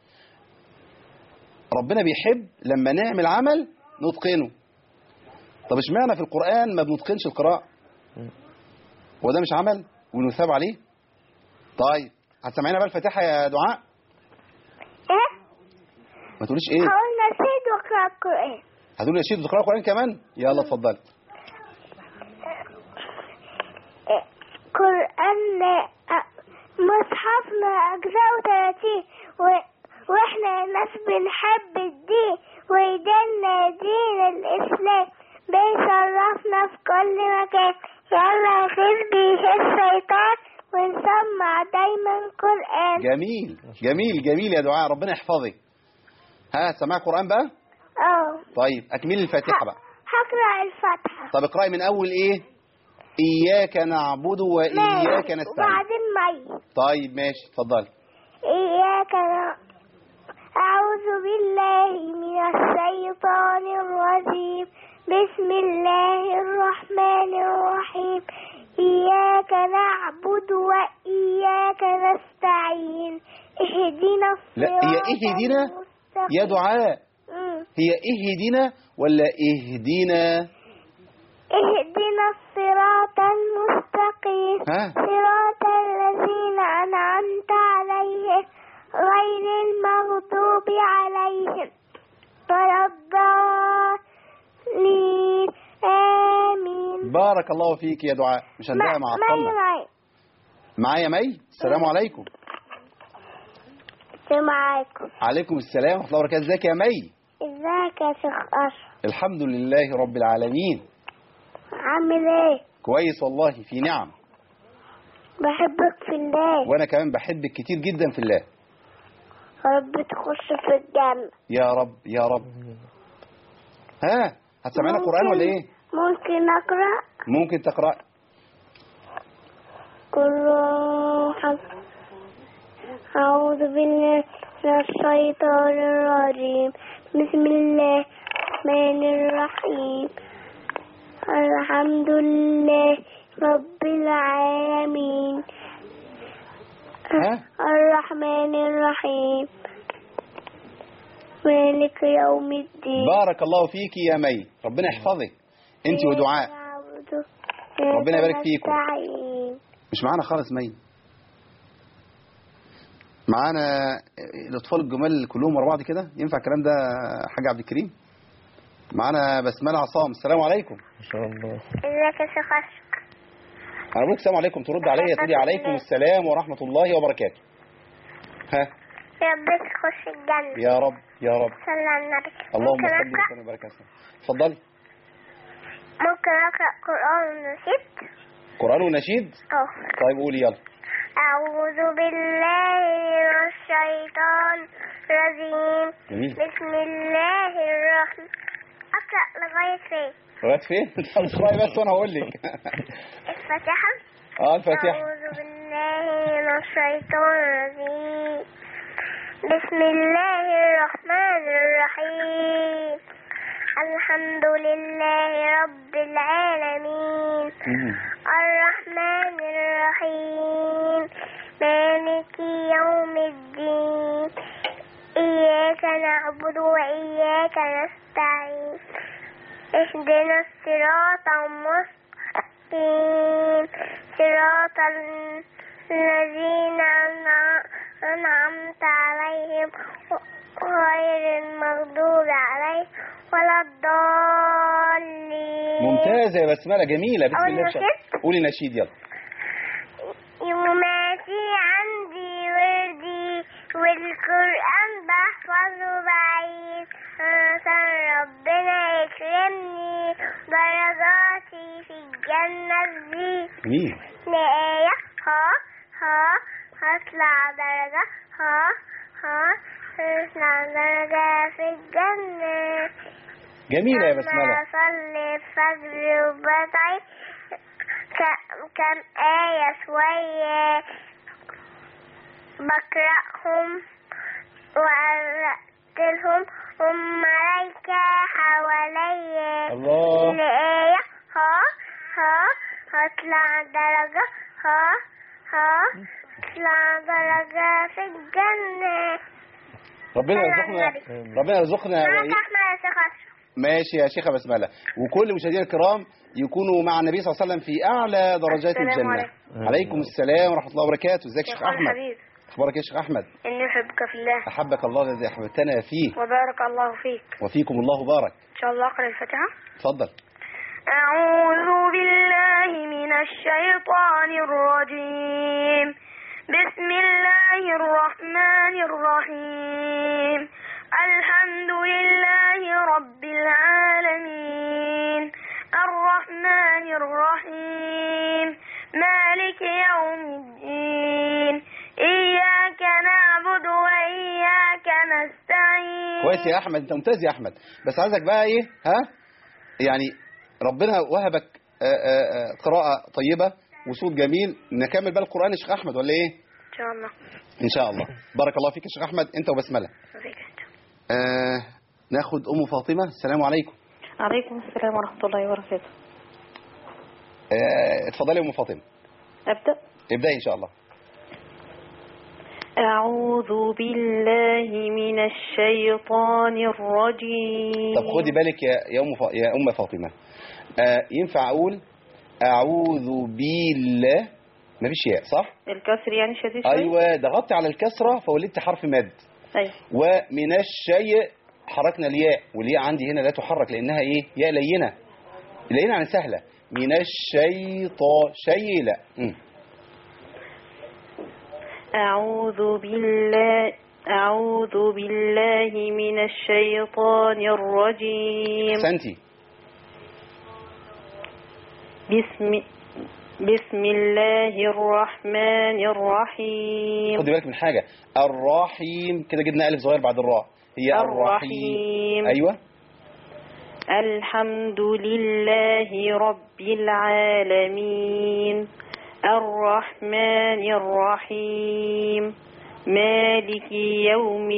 ربنا بيحب لما نعمل عمل نتقنه طب اشمعنى في القران ما بنتقنش القراءه هو ده مش عمل ونثاب عليه طيب هتسمعينا بقى الفاتحه يا دعاء إيه؟ ما تقوليش ايه هقول نشيد واقرأ القرآن هتقولي نشيد وتقرا القران كمان يلا اتفضلي إيه، قرآن آه، مصحفنا أجزاء 30 و... وإحنا ناس بنحب الدين ويدينا دين الإسلام بيشرفنا في كل مكان يلا خير بيه الشيطان ونسمع دايما قرآن جميل جميل جميل يا دعاء ربنا يحفظك ها سمع قران بقى اه طيب اكملي الفاتحه بقى هقرأ الفاتحة طب اقراي من اول ايه اياك نعبد واياك ماشي. نستعين وبعدين مي طيب ماشي اتفضلي إياك ن- أعوذ بالله من الشيطان الرجيم بسم الله الرحمن الرحيم إياك نعبد وإياك نستعين اهدنا لا، الصراط هي اهدنا المستقيم. يا دعاء مم. هي اهدنا ولا اهدنا اهدنا الصراط المستقيم ها صراط الذين أنعمت عليهم غير المغضوب عليهم ولا الضالين آمين بارك الله فيك يا دعاء مش هنلاقي مع مي عطلنا مي معايا مي السلام عليكم معاكم عليكم السلام ورحمه الله وبركاته ازيك يا مي ازيك يا شيخ أشرف الحمد لله رب العالمين عامل ايه كويس والله في نعم بحبك في الله وانا كمان بحبك كتير جدا في الله رب تخش في الجنة يا رب يا رب ها هتسمعنا قران ولا ايه ممكن أقرأ ممكن تقرا كل حق أعوذ بالله من الشيطان الرجيم بسم الله الرحمن الرحيم الحمد لله رب العالمين ها الرحمن الرحيم مالك يوم الدين بارك الله فيك يا مي ربنا يحفظك انت ودعاء نعبد ربنا يبارك فيكم. نستعين. مش معانا خالص مي معانا الاطفال الجمال كلهم ورا بعض كده ينفع الكلام ده حاجه عبد الكريم معانا بسمله عصام السلام عليكم ما شاء الله ازيك يا شيخ أشرف؟ انا بقول السلام عليكم ترد عليا تقولي عليكم السلام ورحمه الله وبركاته ها ربك تخش الجنة يا رب يا رب صلى على النبي اللهم ممكن صل أقرأ وسلم وبارك على سيدنا. اتفضلي ممكن أقرأ قرآن ونشيد قران ونشيد اه طيب قولي يلا أعوذ بالله من الشيطان الرجيم جميل بسم الله الرحمن أقرأ لغاية فين؟ لغايه فين طب اسمعي بس وانا هقول لك الفاتحة اه الفاتحه أعوذ بالله من الشيطان الرجيم بسم الله الرحمن الرحيم الحمد لله رب العالمين مم. الرحمن الرحيم مالك يوم الدين إياك نعبد وإياك نستعين اهدنا الصراط المستقيم صراط ال- الذين أنع- أنعمت عليهم غير المغضوب عليهم ولا الضالين ممتازه يا بسمله جميله بسم أقول الله ما شاء الله. نشيد؟ قولي نشيد يلا يوماتي عندي وردي والقرآن بحفظه بعيد عشان ربنا يكرمني درجاتي في الجنة تزيد جميل لآية ها ها هطلع درجة ها ها هطلع درجة في الجنة جميله يا لما بسمله أصلي الفجر وبدعي ك- كم آية شوية بقرأهم وأرتلهم هم ملايكة حواليا الله الآية ها ها هطلع درجة ها ها هطلع درجة في الجنة ربنا يرزقنا ربنا يرزقنا معك وإيه؟ أحمد يا شيخ أشرف ماشي يا شيخة بسملة وكل مشاهدينا الكرام يكونوا مع النبي صلى الله عليه وسلم في أعلى درجات السلام الجنة عليكم. عليكم السلام ورحمة الله وبركاته ازيك يا شيخ أخوان أحمد الحبيب أخبارك يا شيخ أحمد إني أحبك في الله أحبك الله الذي أحببتنا فيه وبارك الله فيك وفيكم الله بارك إن شاء الله أقرأ الفاتحة اتفضل أعوذ بالله من الشيطان الرجيم بسم الله الرحمن الرحيم الحمد لله رب العالمين الرحمن الرحيم مالك يوم الدين إياك نعبد وإياك نستعين كويس يا أحمد أنت ممتاز يا أحمد بس عايزك بقى إيه ها يعني ربنا وهبك آه، آه، آه، قراءة طيبة وصوت جميل نكمل بقى القرآن يا شيخ أحمد ولا إيه إن شاء الله إن شاء الله بارك الله فيك يا شيخ أحمد أنت وبسملة فيك أنت. آه ناخد أم فاطمة السلام عليكم عليكم السلام ورحمة الله وبركاته آه اتفضلي يا أم فاطمة أبدأ ابدأي إن شاء الله أعوذ بالله من الشيطان الرجيم طب خدي بالك يا يا ام فا... يا ام فاطمه آه ينفع اقول اعوذ بالله مفيش ياء صح الكسر يعني شديد شوية؟ ايوه ضغطت على الكسره فولدت حرف مد أيوة ومن الشيء حركنا الياء والياء عندي هنا لا تحرك لانها ايه ياء لينه لينه يعني سهله من الشيطان شيء لا مم. أعوذ بالله أعوذ بالله من الشيطان الرجيم احسنتي بسم بسم الله الرحمن الرحيم خدي بالك من حاجه الرحيم كده جبنا الف صغير بعد الراء هي الرحيم الرحيم. ايوه الحمد لله رب العالمين الرحمن الرحيم مالك يوم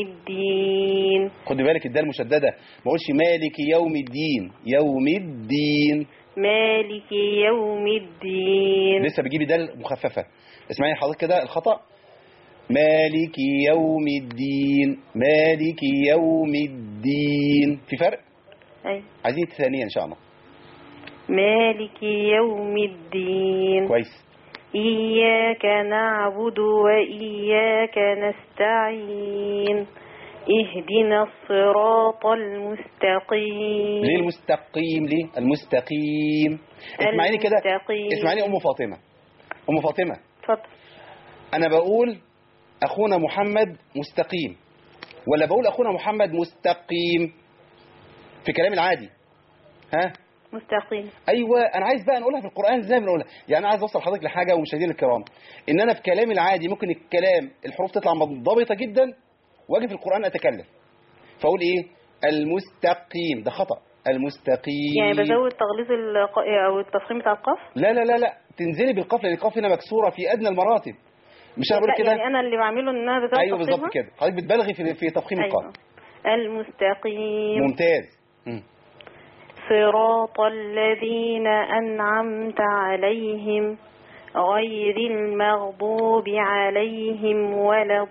الدين خدي بالك الدال مشدده ما اقولش مالك يوم الدين يوم الدين مالك يوم الدين لسه بتجيبي دال مخففة اسمعي حضرتك كده الخطأ مالك يوم الدين مالك يوم الدين في فرق أي. عايزين ثانية ان شاء الله مالك يوم الدين كويس إياك نعبد وإياك نستعين اهدنا الصراط المستقيم ليه المستقيم ليه المستقيم اسمعيني كده المستقيم. اسمعيني ام فاطمة ام فاطمة اتفضل انا بقول اخونا محمد مستقيم ولا بقول اخونا محمد مستقيم في كلامي العادي ها مستقيم ايوه انا عايز بقى نقولها في القران زي ما بنقولها يعني انا عايز اوصل حضرتك لحاجه ومشاهدينا الكرام ان انا في كلامي العادي ممكن الكلام الحروف تطلع منضبطه جدا واجي في القران اتكلم فاقول ايه المستقيم ده خطا المستقيم يعني بزود تغليظ الق... او التفخيم بتاع القاف لا لا لا لا تنزلي بالقاف لان القاف هنا مكسوره في ادنى المراتب مش انا بقول لا، كده يعني انا اللي بعمله ان انا بزود ايوه تفخيمها؟ بالظبط كده حضرتك بتبالغي في في تفخيم ايوه القاف المستقيم ممتاز مم. صراط الذين أنعمت عليهم غير المغضوب عليهم ولا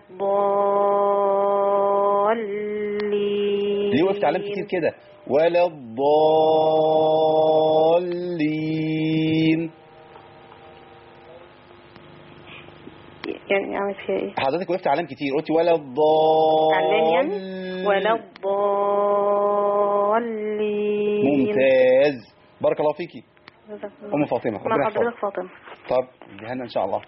الضالين ليه وقفت علامة كتير كده ولا الضالين يعني أعمل فيها إيه؟ حضرتك وقفت علام كتير قلتي ولا علام يعني الضالين ولا الضالين ممتاز بارك الله فيكي جزاك الله. ام فاطمه مع ربنا يحفظك حضرتك فاطمة طب جهنم ان شاء الله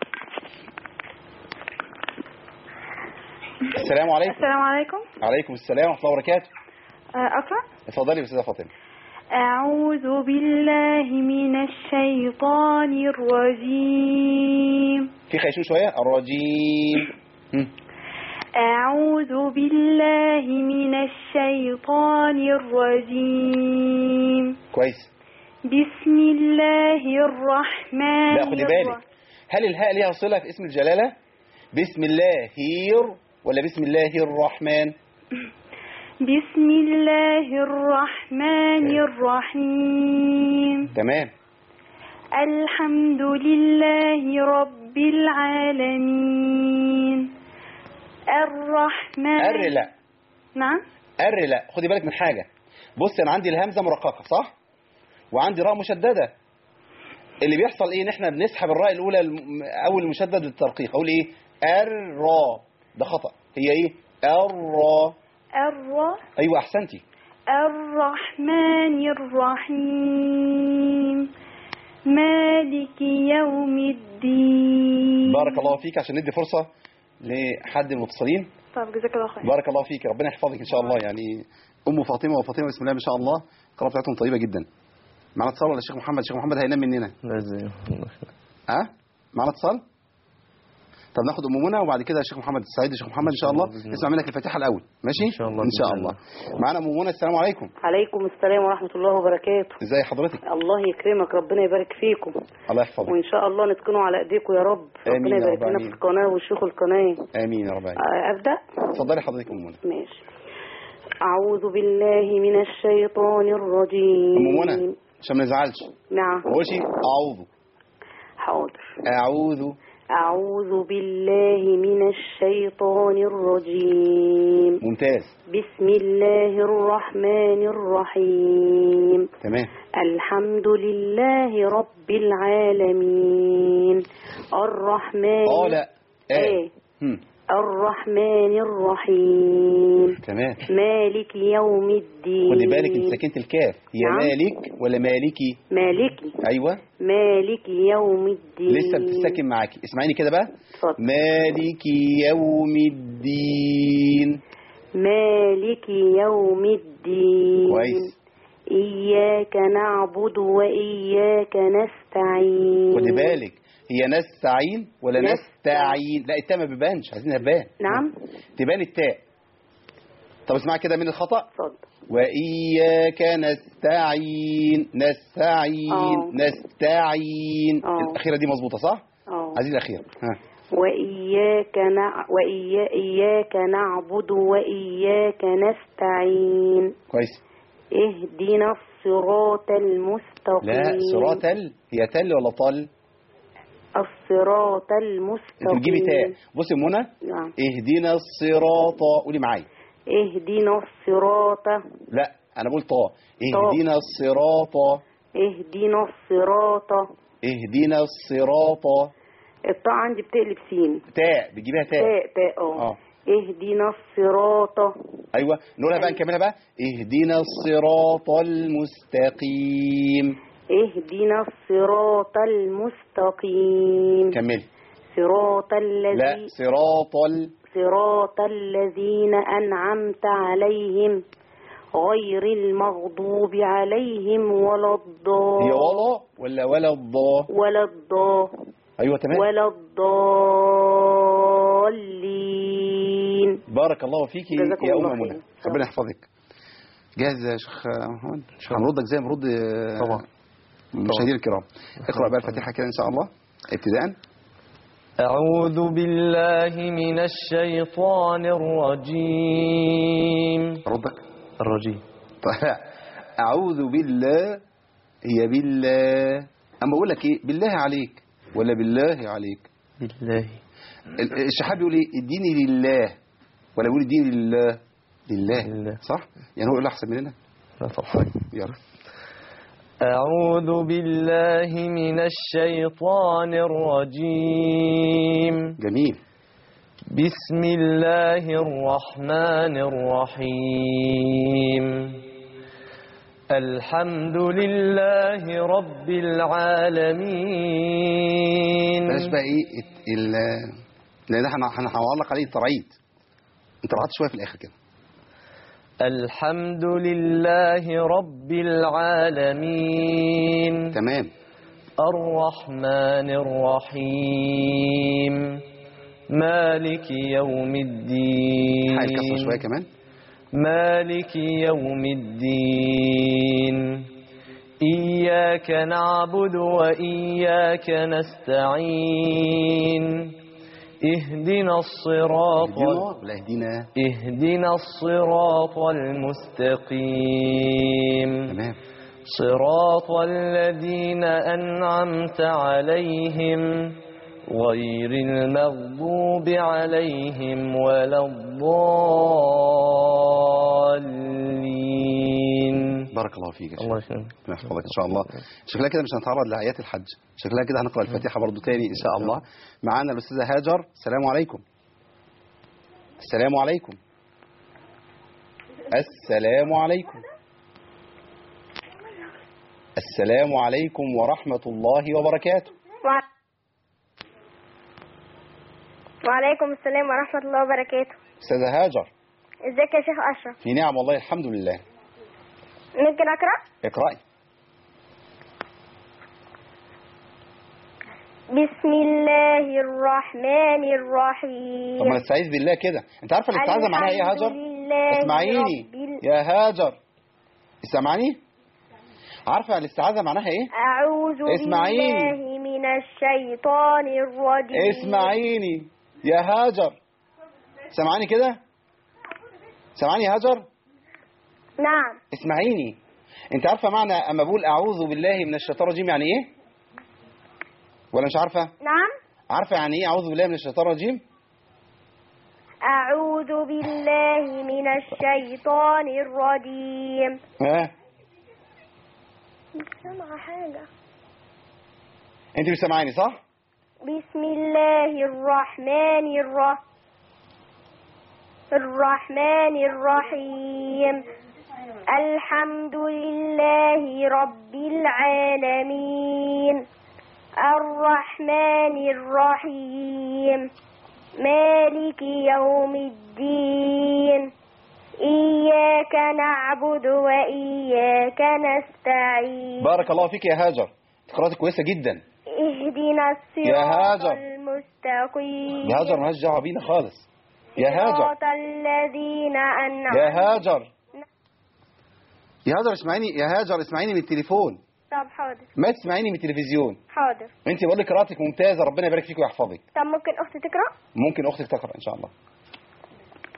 السلام عليكم السلام عليكم عليكم السلام ورحمه الله وبركاته آه، أقرأ اتفضلي يا استاذه فاطمه أعوذ بالله من الشيطان الرجيم في خيشوم شويه الرجيم مم. أعوذ بالله من الشيطان الرجيم كويس بسم الله الرحمن لا خدي بالك هل الهاء ليها صله في اسم الجلاله بسم الله هير ولا بسم الله الرحمن بسم الله الرحمن الرحيم تمام الحمد لله رب العالمين الرحمن ار لا نعم ار لا خدي بالك من حاجه بص انا عندي الهمزه مرققه صح وعندي راء مشدده اللي بيحصل ايه ان احنا بنسحب الراء الاولى الم- اول مشدد للترقيق اقول ايه الرا ده خطا هي ايه الرا الر ايوه احسنتي الرحمن الرحيم مالك يوم الدين بارك الله فيك عشان ندي فرصه لحد من المتصلين طب جزاك الله خير بارك الله فيك ربنا يحفظك ان شاء الله يعني ام فاطمه وفاطمه بسم الله ما شاء الله القراءه بتاعتهم طيبه جدا معنا اتصال ولا الشيخ محمد الشيخ محمد هينام مننا لا زي ها معنا اتصال طب ناخد ام منى وبعد كده الشيخ محمد السعيد الشيخ محمد ان شاء الله بإذن الله. نسمع منك الفاتحه الاول ماشي إن شاء الله ان شاء بإذن الله معانا ام منى السلام عليكم عليكم السلام ورحمة الله وبركاته ازي حضرتك الله يكرمك ربنا يبارك فيكم الله يحفظك وإن شاء الله نتكنوا على إيديكم يا رب آمين ربنا يا يبارك رب، لنا آمين. في القناة وشيوخ القناة امين يا رب العالمين آه، أبدأ اتفضلي حضرتك ام منى ماشي أعوذ بالله من الشيطان الرجيم ام منى عشان ما نزعلش نعم قولي اعوذ حاضر اعوذ أعوذ بالله من الشيطان الرجيم ممتاز بسم الله الرحمن الرحيم تمام الحمد لله رب العالمين الرحمن اه لا اه ايه هم. الرحمن الرحيم تمام مالك يوم الدين خدي بالك انت سكنت الكاف هي نعم. مالك ولا مالكي مالكي ايوه مالك يوم الدين لسه بتسكن معاكي اسمعيني كده بقى اتفضل. مالك يوم الدين مالك يوم الدين كويس إياك نعبد وإياك نستعين خدي بالك هي نستعين ولا نستعين. نستعين لا التاء ما بيبانش عايزينها تبان نعم تبان التاء طب اسمعي كده من الخطأ اتفضل وإياك نستعين نستعين آه. نستعين آه. الأخيرة دي مظبوطة صح؟ اه عايزين الأخيرة ها وإياك نع... وإيا... إياك نعبد وإياك نستعين كويس اهدنا الصراط المستقيم المستقيم لا صراط ال هي تل ولا طل الصراط انت المستقيم بتجيبي تاء بصي يا منى نعم اهدنا الصراط قولي معايا اهدنا الصراط لا انا بقول طا اهدنا الصراط اهدنا الصراط اهدنا الصراط الطاء عندي بتقلب سين تاء بتجيبها تاء تاء تاء اه اه اهدنا الصراط ايوه نقولها بقى نكملها بقى اهدنا الصراط المستقيم اهدنا الصراط المستقيم كملي صراط لا الذي صراط ال... صراط الذين أنعمت عليهم غير المغضوب عليهم ولا الضال هي ولا ولا ولا الضا ولا الضال ايوه تمام ولا الضالين بارك الله فيكي جزاكم يا الله ام منى خير. ربنا يحفظك جاهز يا شيخ محمد هنردك زي ما نرد آه، طبعا. المشاهدين الكرام اقرا بقى الفاتحه كده ان شاء الله ابتداء أعوذ بالله من الشيطان الرجيم ردك الرجيم طيب اعوذ بالله هي بالله اما اقول لك ايه بالله عليك ولا بالله عليك بالله ال- الشحاب يقول ايه اديني لله ولا يقول اديني لله لله لله. صح يعني هو يقول احسن مننا لا طبعا يلا أعوذ بالله من الشيطان الرجيم جميل بسم الله الرحمن الرحيم الحمد لله رب العالمين بلاش بقى ايه ات- ال لان احنا هن- هنعلق عليه الترعيد انت رعدت شويه في الاخر كده الحمد لله رب العالمين تمام الرحمن الرحيم مالك يوم الدين حاجه كسر شويه كمان مالك يوم الدين إياك نعبد وإياك نستعين اهدنا الصراط اهدنا ولا اهدينا اهدنا الصراط المستقيم تمام صراط الذين أنعمت عليهم غير المغضوب عليهم ولا الضالين بارك الله فيك يا شيخ الله يسلمك ربنا يحفظك ان شاء الله شكلها كده مش هنتعرض لايات الحج شكلها كده هنقرا الفاتحه برضو تاني ان شاء الله معانا الاستاذه هاجر السلام عليكم السلام عليكم السلام عليكم السلام عليكم ورحمه الله وبركاته وع- وعليكم السلام ورحمة الله وبركاته استاذه هاجر ازيك يا شيخ أشرف في نعم والله الحمد لله ممكن أقرأ اقراي بسم الله الرحمن الرحيم طب ما نستعيذ بالله كده انت عارفه الاستعاذه معناها ايه يا هاجر الحمد لله اسمعيني رب ال- يا هاجر اسمعيني عارفه الاستعاذه معناها ايه أعوذ اسمعيني. بالله من الشيطان الرجيم اسمعيني يا هاجر سمعاني كده سمعاني يا هاجر نعم اسمعيني انت عارفه معنى اما بقول اعوذ بالله من الشيطان الرجيم يعني ايه ولا مش عارفه نعم عارفه يعني ايه اعوذ بالله من الشيطان الرجيم أعوذ بالله من الشيطان الرجيم ها مش سامعة حاجة انت مش سامعاني صح بسم الله الرحمن الرحيم الرحمن الرحيم الحمد لله رب العالمين الرحمن الرحيم مالك يوم الدين إياك نعبد وإياك نستعين بارك الله فيك يا هاجر قراءتك كويسه جدا اهدنا الصراط يا هاجر. المستقيم يا هاجر مالهاش دعوه بينا خالص يا هاجر صراط الذين أنعمت يا هاجر يا هاجر اسمعيني يا هاجر اسمعيني من التليفون طب حاضر ما تسمعيني من التلفزيون حاضر انت بقول لك قراءتك ممتازه ربنا يبارك فيك ويحفظك طب ممكن أختي تقرأ ممكن اختك تقرا ان شاء الله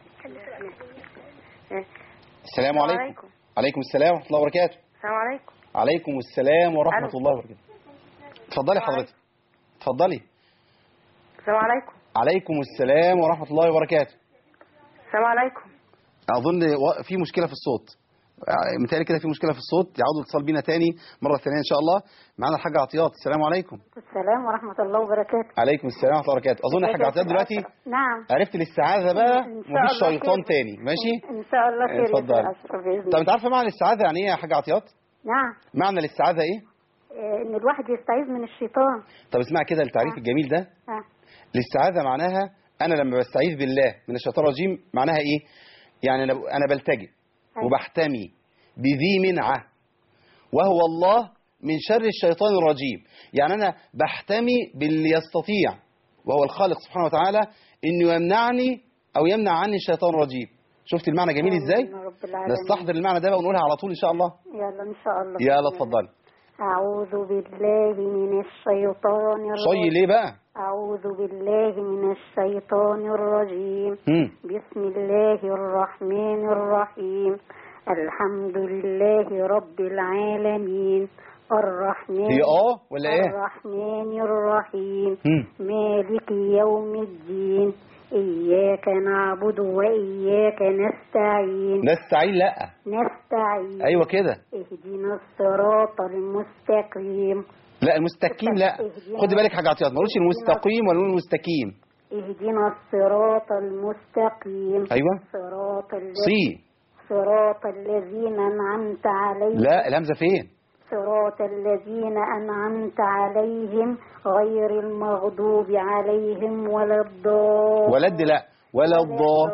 السلام عليكم عليكم السلام ورحمه الله وبركاته السلام عليكم عليكم السلام ورحمة ألو. الله وبركاته اتفضلي حضرتك اتفضلي السلام عليكم عليكم السلام ورحمة الله وبركاته السلام عليكم أظن و- في مشكلة في الصوت آه، متهيألي كده في مشكلة في الصوت يعودوا الاتصال بينا تاني مرة ثانية إن شاء الله معانا الحاجة عطيات السلام عليكم السلام ورحمة الله وبركاته عليكم السلام ورحمة الله وبركاته أظن الحاجة عطيات دلوقتي نعم عرفت الاستعاذة بقى إن شاء ومفيش الله شيطان خير. تاني ماشي إن شاء الله خير يا اتفضل. أستاذ أشرف بإذن طب الله أنت عارفة معنى الاستعاذة يعني إيه يا حاجة عطيات نعم معنى الاستعاذة إيه آه، إن الواحد يستعيذ من الشيطان طب اسمع كده التعريف آه. الجميل ده آه. الاستعاذة معناها أنا لما بستعيذ بالله من الشيطان الرجيم معناها إيه يعني أنا أنا بلتجئ أيوة. وبحتمي بذي منعة وهو الله من شر الشيطان الرجيم يعني أنا بحتمي باللي يستطيع وهو الخالق سبحانه وتعالى إنه يمنعني أو يمنع عني الشيطان الرجيم شفت المعنى جميل إزاي آمين يا رب العالمين. نستحضر المعنى ده بقى ونقولها على طول إن شاء الله يلا إن شاء الله يلا اتفضلي أعوذ بالله من الشيطان شي الرجيم ليه بقى أعوذ بالله من الشيطان الرجيم مم. بسم الله الرحمن الرحيم الحمد لله رب العالمين الرحمن هي اه ولا ايه الرحمن الرحيم مم. مالك يوم الدين إياك نعبد وإياك نستعين نستعين لا نستعين ايوه كده اهدنا الصراط المستقيم لا المستقيم لا خد بالك حاجه عطيات ما قولش المستقيم ولا نقول المستقيم اهدنا الصراط المستقيم ايوه صراط الذين صي صراط الذين أنعمت عليهم لا الهمزه فين صراط الذين أنعمت عليهم غير المغضوب عليهم ولا الضالين ولد لا ولا الضاد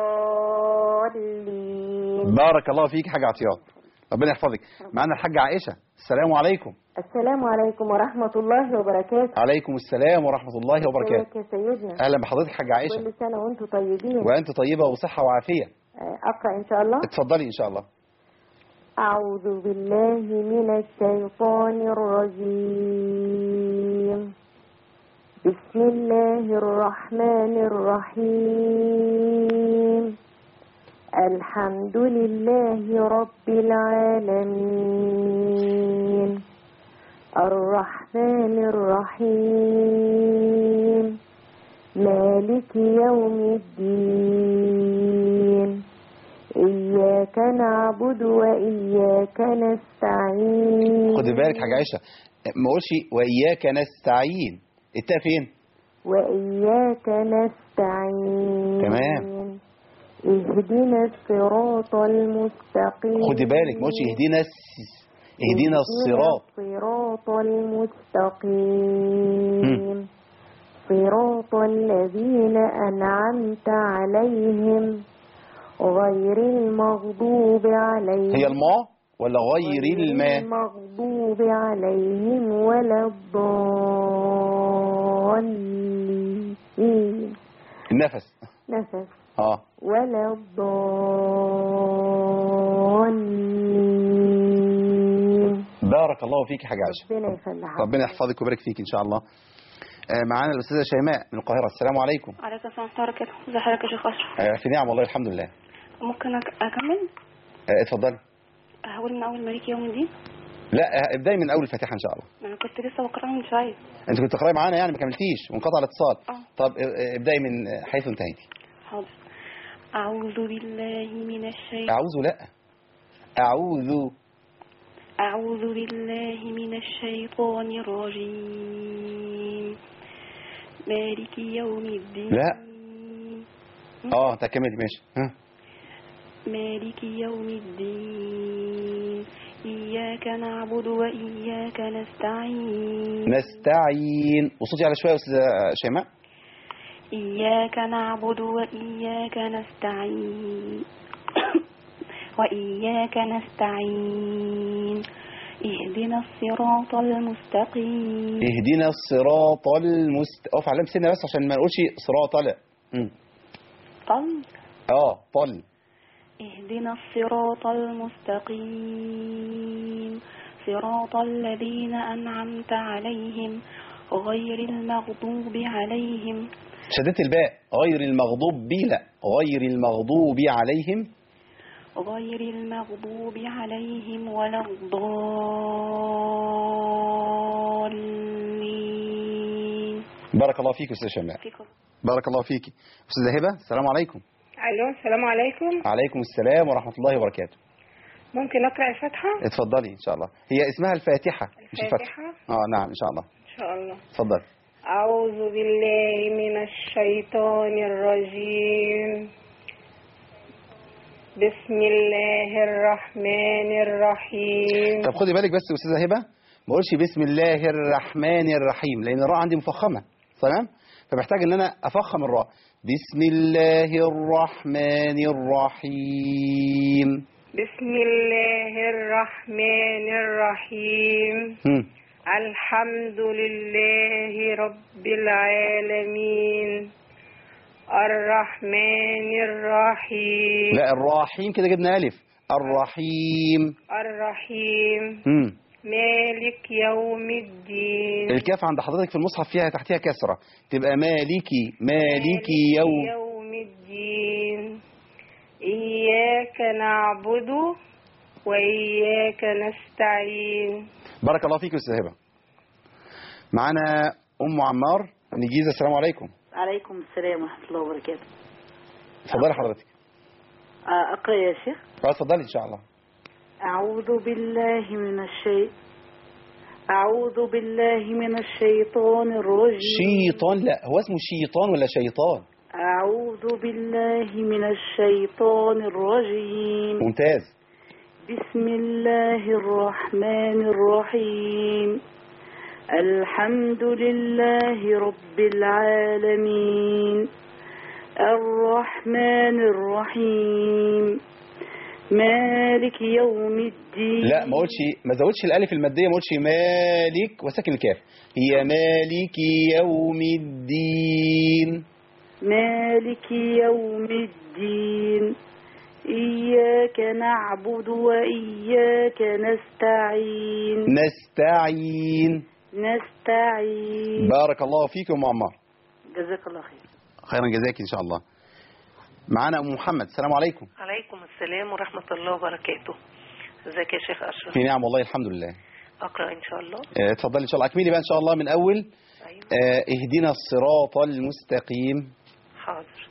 الضالين بارك الله فيك حاجه عطيات ربنا يحفظك معانا الحاجه عائشه السلام عليكم السلام عليكم ورحمة الله وبركاته عليكم السلام ورحمه الله وبركاته ازيك يا سيدنا اهلا بحضرتك حاجه عائشه كل سنة وانتم طيبين وانت طيبه وصحه وعافيه آه، أقرأ إن شاء الله اتفضلي ان شاء الله أعوذ بالله من الشيطان الرجيم بسم الله الرحمن الرحيم الحمد لله رب العالمين الرحمن الرحيم مالك يوم الدين إياك نعبد وإياك نستعين خد بالك حاجه عائشه ما اقولش واياك نستعين التاء فين وإياك نستعين تمام. اهدنا الصراط المستقيم خد بالك ما قولش اهدينا الس- اهدينا الصراط الصراط المستقيم صراط الذين أنعمت عليهم غير المغضوب عليهم هي الماء ولا غير الماء المغضوب عليهم ولا الضالين النفس نفس اه ولا الضالين بارك الله فيك يا حاجه عائشه ربنا يخليها ربنا يحفظك ويبارك فيك ان شاء الله آه، معانا الاستاذه شيماء من القاهره السلام عليكم عليكم السلام ورحمة الله وبركاته ازي حضرتك يا شيخ أشرف آه، في نعم والله الحمد لله ممكن أك- أكمل آه، اتفضلي هقول من أول مالك يوم الدين لا آه، ابداي من اول الفاتحه ان شاء الله أنا كنت لسه بقرأها من شوية انت كنت تقراي معانا يعني ما كملتيش وانقطع الاتصال اه طب آه، آه، ابداي من آه، حيث انتهيتي حاضر أعوذ بالله من الشيطان اعوذ لا اعوذ أعوذ بالله من الشيطان الرجيم مالك يوم الدين لا. اه انت كملي ماشي ها مالك يوم الدين إياك نعبد وإياك نستعين نستعين وصوتي على شويه يا استاذه شيماء إياك نعبد وإياك نستعين وإياك نستعين اهدنا الصراط المستقيم اهدنا الصراط المست اقف على سنه بس عشان ما نقولش صراط لا مم. طل اه طل اهدنا الصراط المستقيم صراط الذين أنعمت عليهم غير المغضوب عليهم شددت الباء غير المغضوب بي لا غير المغضوب عليهم غير المغضوب عليهم ولا الضالين بارك الله فيك أستاذ شماء فيكم بارك الله فيك أستاذة هبة السلام عليكم الو السلام عليكم عليكم السلام ورحمة الله وبركاته ممكن اقرا الفاتحه اتفضلي إن شاء الله هي اسمها الفاتحة مش الفتحة الفاتحه اه نعم إن شاء الله ان شاء الله اتفضلي اعوذ بالله من الشيطان الرجيم بسم الله الرحمن الرحيم طب خدي بالك بس يا أستاذة هبة ما اقولش بسم الله الرحمن الرحيم لأن الراء عندي مفخمة تمام فمحتاج إن أنا أفخم الراء بسم الله الرحمن الرحيم بسم الله الرحمن الرحيم هم. الحمد لله رب العالمين الرحمن الرحيم لا الرحيم كده جبنا ألف الرحيم الرحيم هم. مالك يوم الدين الكاف عند حضرتك في المصحف فيها تحتها كسرة تبقى مالكي مالكي يوم يوم الدين إياك نعبد وإياك نستعين بارك الله فيك يا أستاذ هبة معانا أم عمار من الجيزة السلام عليكم عليكم السلام ورحمة الله وبركاته اتفضلي حضرتك آه، أقرأ يا شيخ اه اتفضلي إن شاء الله أعوذ بالله من الشيء أعوذ بالله من الشيطان الرجيم شيطان لا هو اسمه شيطان ولا شيطان أعوذ بالله من الشيطان الرجيم ممتاز بسم الله الرحمن الرحيم الحمد لله رب العالمين الرحمن الرحيم مالك يوم الدين لا ما قلتش ما زودش الالف الماديه ما قلتش مالك وساكن الكاف هي مالك يوم الدين مالك يوم الدين إياك نعبد وإياك نستعين نستعين نستعين بارك الله فيك يا ام عمار جزاك الله خير خيرا جزاك ان شاء الله معانا ام محمد السلام عليكم عليكم السلام ورحمة الله وبركاته ازيك يا شيخ أشرف في نعم والله الحمد لله أقرأ إن شاء الله آه، اتفضلي ان شاء الله اكملي بقى ان شاء الله من اول أيوة آه، اهدنا الصراط المستقيم حاضر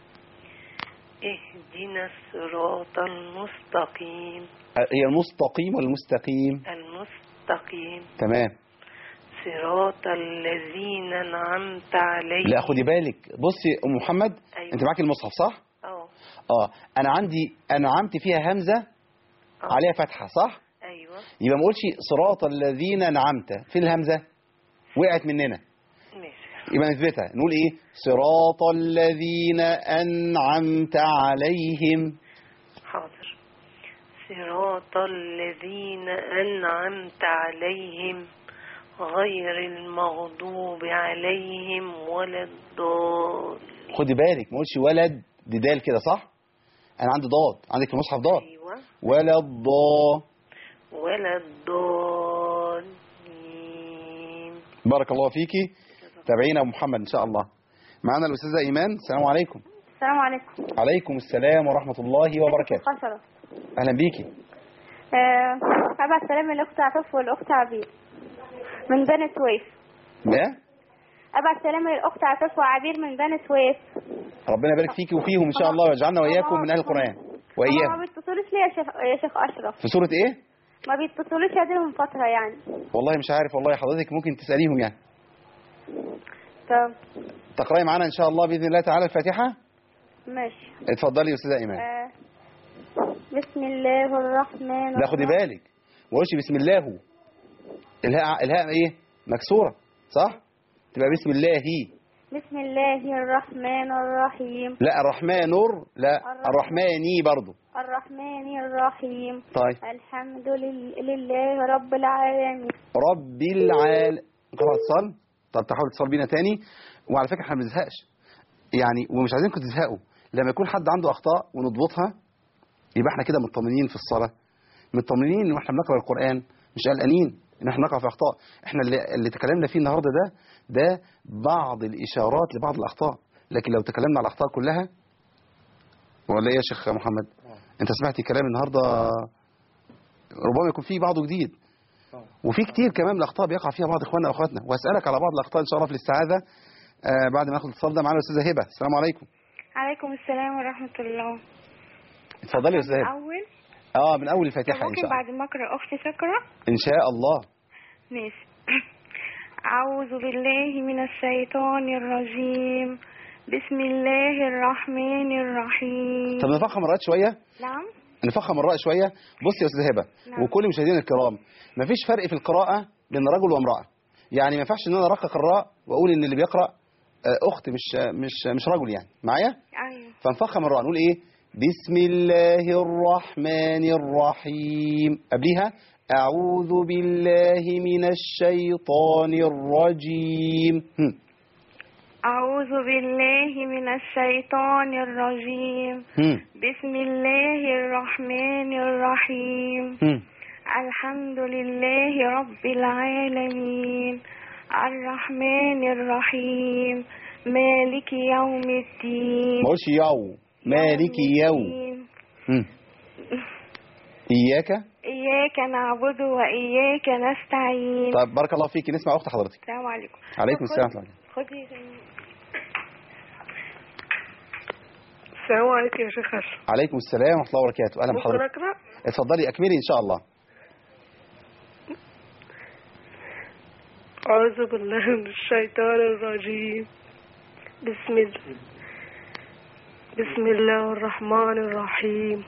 اهدنا الصراط المستقيم آه، هي المستقيم ولا المستقيم المستقيم تمام صراط الذين أنعمت عليهم لا خدي بالك بصي ام محمد أيوة. انت معاكي المصحف صح اه اه انا عندي انعمت فيها همزه آه. عليها فتحه صح أيوة يبقى ما اقولش صراط الذين انعمت فين الهمزه وقعت مننا ماشي يبقى نثبتها نقول ايه صراط الذين انعمت عليهم حاضر صراط الذين أنعمت عليهم غير المغضوب عليهم ولا الضالين خدي بالك ما اقولش ولد دي دال كده صح انا عندي ضاد عندك في المصحف ضاد أيوة ولا الضا ولا الضالين بارك الله فيكي تابعينا يا أم محمد ان شاء الله معانا الاستاذه ايمان السلام عليكم السلام عليكم عليكم السلام ورحمه الله وبركاته خسرة اهلا بيكي آه، أبعت سلام للأخت عفاف والأخت عبير من بني سويف لا أبعت سلام للأخت عفاف وعبير من بني سويف ربنا يبارك فيكي وفيهم ان شاء الله ويجعلنا واياكم من اهل القران هما واياهم ما بيتصلوش ليه يا شيخ يا شيخ أشرف في سوره ايه ما بيتصلوش يديلهم فترة يعني والله مش عارف والله حضرتك ممكن تساليهم يعني طب تقراي معانا ان شاء الله باذن الله تعالى الفاتحه ماشي اتفضلي يا استاذه ايمان آه، بسم الله الرحمن لا خدي بالك ما قولش بسم الله هو الهاء الهاء ايه مكسوره صح تبقى بسم الله هي بسم الله الرحمن الرحيم لا الرحمن نور لا الرحماني برضو الرحمن الرحيم طيب الحمد لل- لله رب العالمين رب العال قرأت اتصال طب تحاول تتصل بينا تاني وعلى فكره احنا ما بنزهقش يعني ومش عايزينكم تزهقوا لما يكون حد عنده اخطاء ونضبطها يبقى احنا كده مطمنين في الصلاه مطمنين واحنا بنقرا القران مش قلقانين ان احنا نقع في اخطاء احنا اللي, اللي تكلمنا فيه النهارده ده ده بعض الاشارات لبعض الاخطاء لكن لو تكلمنا على الاخطاء كلها ولا ايه يا شيخ محمد انت سمعت كلام النهارده ربما يكون فيه بعضه جديد وفي كتير كمان من الاخطاء بيقع فيها بعض اخواننا واخواتنا واسالك على بعض الاخطاء ان شاء الله في الاستعاذه آه بعد ما ناخد الاتصال ده معانا الاستاذه هبه السلام عليكم عليكم السلام ورحمة الله اتفضلي يا استاذه هبه أول اه من اول الفاتحه ان ممكن شاء الله بعد ما أقرأ أختي تقرأ ان شاء الله ماشي أعوذ بالله من الشيطان الرجيم بسم الله الرحمن الرحيم طب نفخم الراء شويه نعم نفخم الراء شويه بص يا استاذه هبه نعم. وكل مشاهدينا الكرام مفيش فرق في القراءه بين رجل وامراه يعني ما ينفعش ان انا ارقق الراء واقول ان اللي بيقرا آه، اخت مش مش مش رجل يعني معايا أيوه فنفخم الراء نقول ايه بسم الله الرحمن الرحيم قبلها اعوذ بالله من الشيطان الرجيم هم. أعوذ بالله من الشيطان الرجيم هم. بسم الله الرحمن الرحيم هم. الحمد لله رب العالمين الرحمن الرحيم مالك يوم الدين ما اقولش يو مالك يوم الدين. هم. اياك إياك نعبد وإياك نستعين طب بارك الله فيك نسمع اخت حضرتك السلام عليكم عليكم السلام ورحمه الله خدي السلام عليكم يا شيخ أشرف عليكم السلام ورحمه الله وبركاته اهلا ممكن بحضرتك أقرأ؟ اتفضلي اكملي ان شاء الله أعوذ بالله من الشيطان الرجيم بسم الله بسم الله الرحمن الرحيم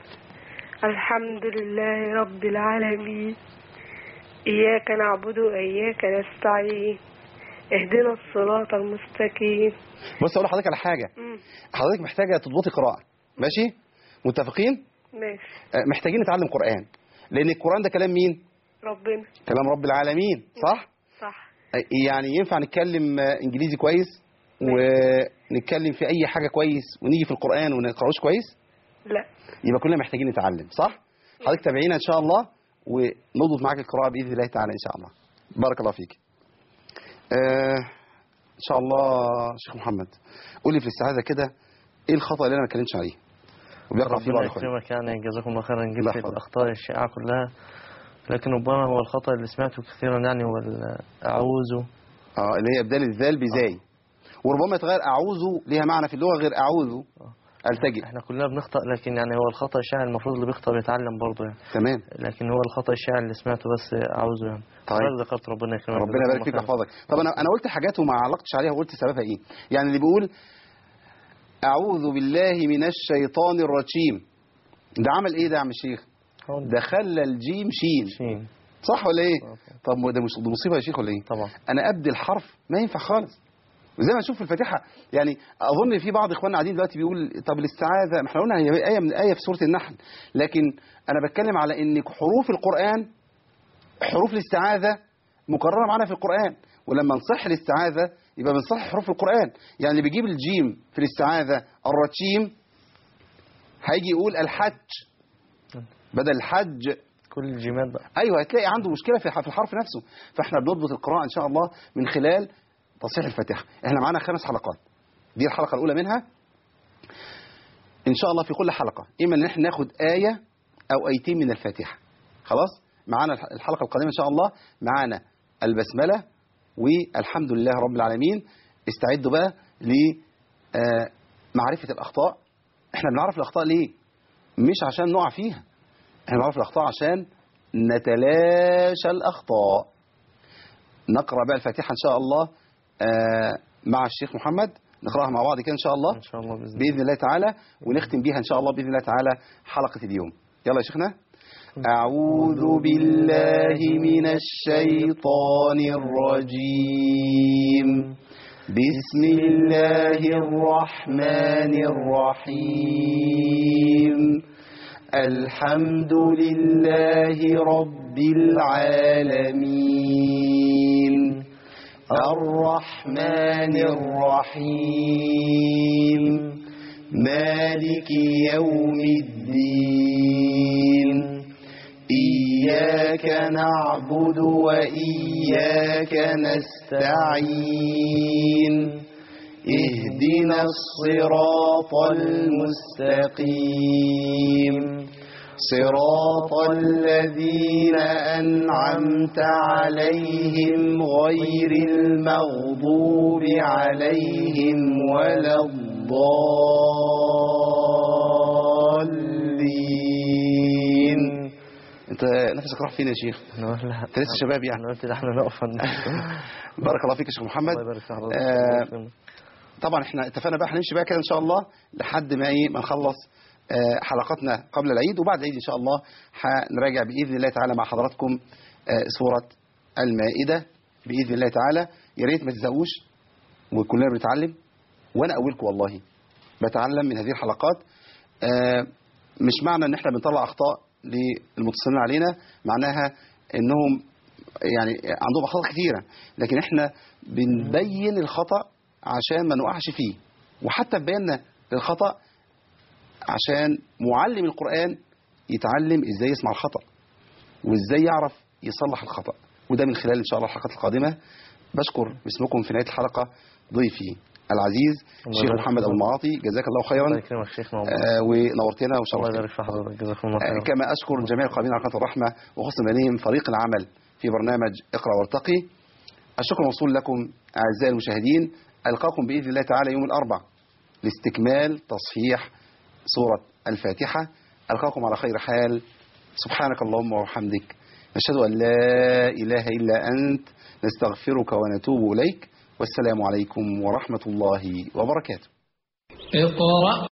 الحمد لله رب العالمين إياك نعبد وإياك نستعين اهدنا الصراط المستقيم بص اقول لحضرتك على حاجه مم. حضرتك محتاجه تضبطي قراءه ماشي متفقين ماشي آه، محتاجين نتعلم قران لان القران ده كلام مين ربنا كلام رب العالمين صح صح آه، يعني ينفع نتكلم آه، انجليزي كويس ونتكلم في اي حاجه كويس ونيجي في القران ونقراوش كويس لا يبقى كلنا محتاجين نتعلم صح حضرتك تابعينا ان شاء الله ونضبط معاك القراءه باذن الله تعالى ان شاء الله بارك الله فيك آه ان شاء الله شيخ محمد قول لي في الاستعاذه كده ايه الخطا اللي انا ما اتكلمتش عليه وبيقرا فيه بعض ربنا اخواننا يكرمك يعني جزاكم الله خيرا الله جبت يحفظك. الأخطاء الشائعة كلها لكن ربما هو الخطأ اللي سمعته كثيرا يعني هو ال- أعوذ اه اللي هي ابدال الذال بزاي وربما يتغير اعوذ ليها معنى في اللغه غير اعوذ التجئ احنا كلنا بنخطأ لكن يعني هو الخطأ الشائع المفروض اللي بيخطأ بيتعلم برضه يعني تمام لكن هو الخطأ الشائع اللي سمعته بس أعوذ يعني طيب. حضرتك ذكرت ربنا يكرمك ربنا جزاكم يبارك فيك الله خيرا. ويحفظك طب انا انا قلت حاجات وما علقتش عليها وقلت سببها ايه يعني اللي بيقول اعوذ بالله من الشيطان الرجيم ده عمل ايه ده يا عم الشيخ حاول. ده خلى الجيم شين شين صح ولا ايه آه. طب ما ده مش- ده مصيبه يا شيخ ولا ايه طبعا انا ابدل حرف ما ينفع خالص وزي ما اشوف في الفاتحه يعني اظن في بعض اخواننا قاعدين دلوقتي بيقول طب الاستعاذه ما احنا قلنا هي ايه من ايه في سوره النحل لكن انا بتكلم على ان حروف القران حروف الاستعاذه مكرره معانا في القران ولما نصح الاستعاذه يبقى بنصح حروف القران يعني اللي بيجيب الجيم في الاستعاذه الرجيم هيجي يقول الحج بدل الحج كل الجيمات بقى ايوه هتلاقي عنده مشكله في في الحرف نفسه فاحنا بنضبط القراءه ان شاء الله من خلال تصحيح الفاتحه احنا معانا خمس حلقات دي الحلقه الاولى منها ان شاء الله في كل حلقه اما ان احنا ناخد ايه او ايتين من الفاتحه خلاص معانا الح- الحلقه القادمه ان شاء الله معانا البسمله والحمد لله رب العالمين استعدوا بقى لمعرفه الاخطاء احنا بنعرف الاخطاء ليه مش عشان نقع فيها احنا بنعرف الاخطاء عشان نتلاشى الاخطاء نقرا بقى الفاتحه ان شاء الله آه، مع الشيخ محمد نقراها مع بعض كده ان شاء الله إن شاء الله بإذن الله باذن الله تعالى ونختم بيها ان شاء الله باذن الله تعالى حلقه اليوم يلا يا شيخنا أعوذ بالله من الشيطان الرجيم بسم الله الرحمن الرحيم الحمد لله رب العالمين الرحمن الرحيم مالك يوم الدين إياك نعبد وإياك نستعين اهدنا الصراط المستقيم صراط الذين أنعمت عليهم غير المغضوب عليهم ولا الضالين انت نفسك راح فين يا شيخ انت لسه شباب يعني انا قلت ده احنا نقف بارك الله فيك يا شيخ محمد الله يبارك في حضرتك آه طبعا احنا اتفقنا بقى هنمشي بقى كده ان شاء الله لحد ما ايه ما نخلص آه حلقاتنا قبل العيد وبعد العيد ان شاء الله هنراجع باذن الله تعالى مع حضراتكم آه سوره المائده باذن الله تعالى يا ريت ما تزهقوش وكلنا بنتعلم وانا اولكم والله بتعلم من هذه الحلقات آه مش معنى ان احنا بنطلع اخطاء للمتصلين علينا معناها انهم يعني عندهم اخطاء كثيره لكن احنا بنبين الخطا عشان ما نقعش فيه وحتى في بياننا للخطا عشان معلم القران يتعلم ازاي يسمع الخطا وازاي يعرف يصلح الخطا وده من خلال ان شاء الله الحلقات القادمه بشكر باسمكم في نهايه الحلقه ضيفي العزيز الشيخ محمد ابو المعاطي جزاك الله خيرا الله يكرمك شيخ آه ونورتنا الله وشرفتنا يبارك في حضرتك جزاكم الله آه خيرا كما اشكر جميع القائمين على قناه الرحمه وخصوصا بنيهم فريق العمل في برنامج اقرا وارتقي الشكر موصول لكم اعزائي المشاهدين القاكم باذن الله تعالى يوم الاربع لاستكمال تصحيح سوره الفاتحه القاكم على خير حال سبحانك اللهم وبحمدك نشهد ان لا اله الا انت نستغفرك ونتوب اليك والسلام عليكم ورحمه الله وبركاته اقرأ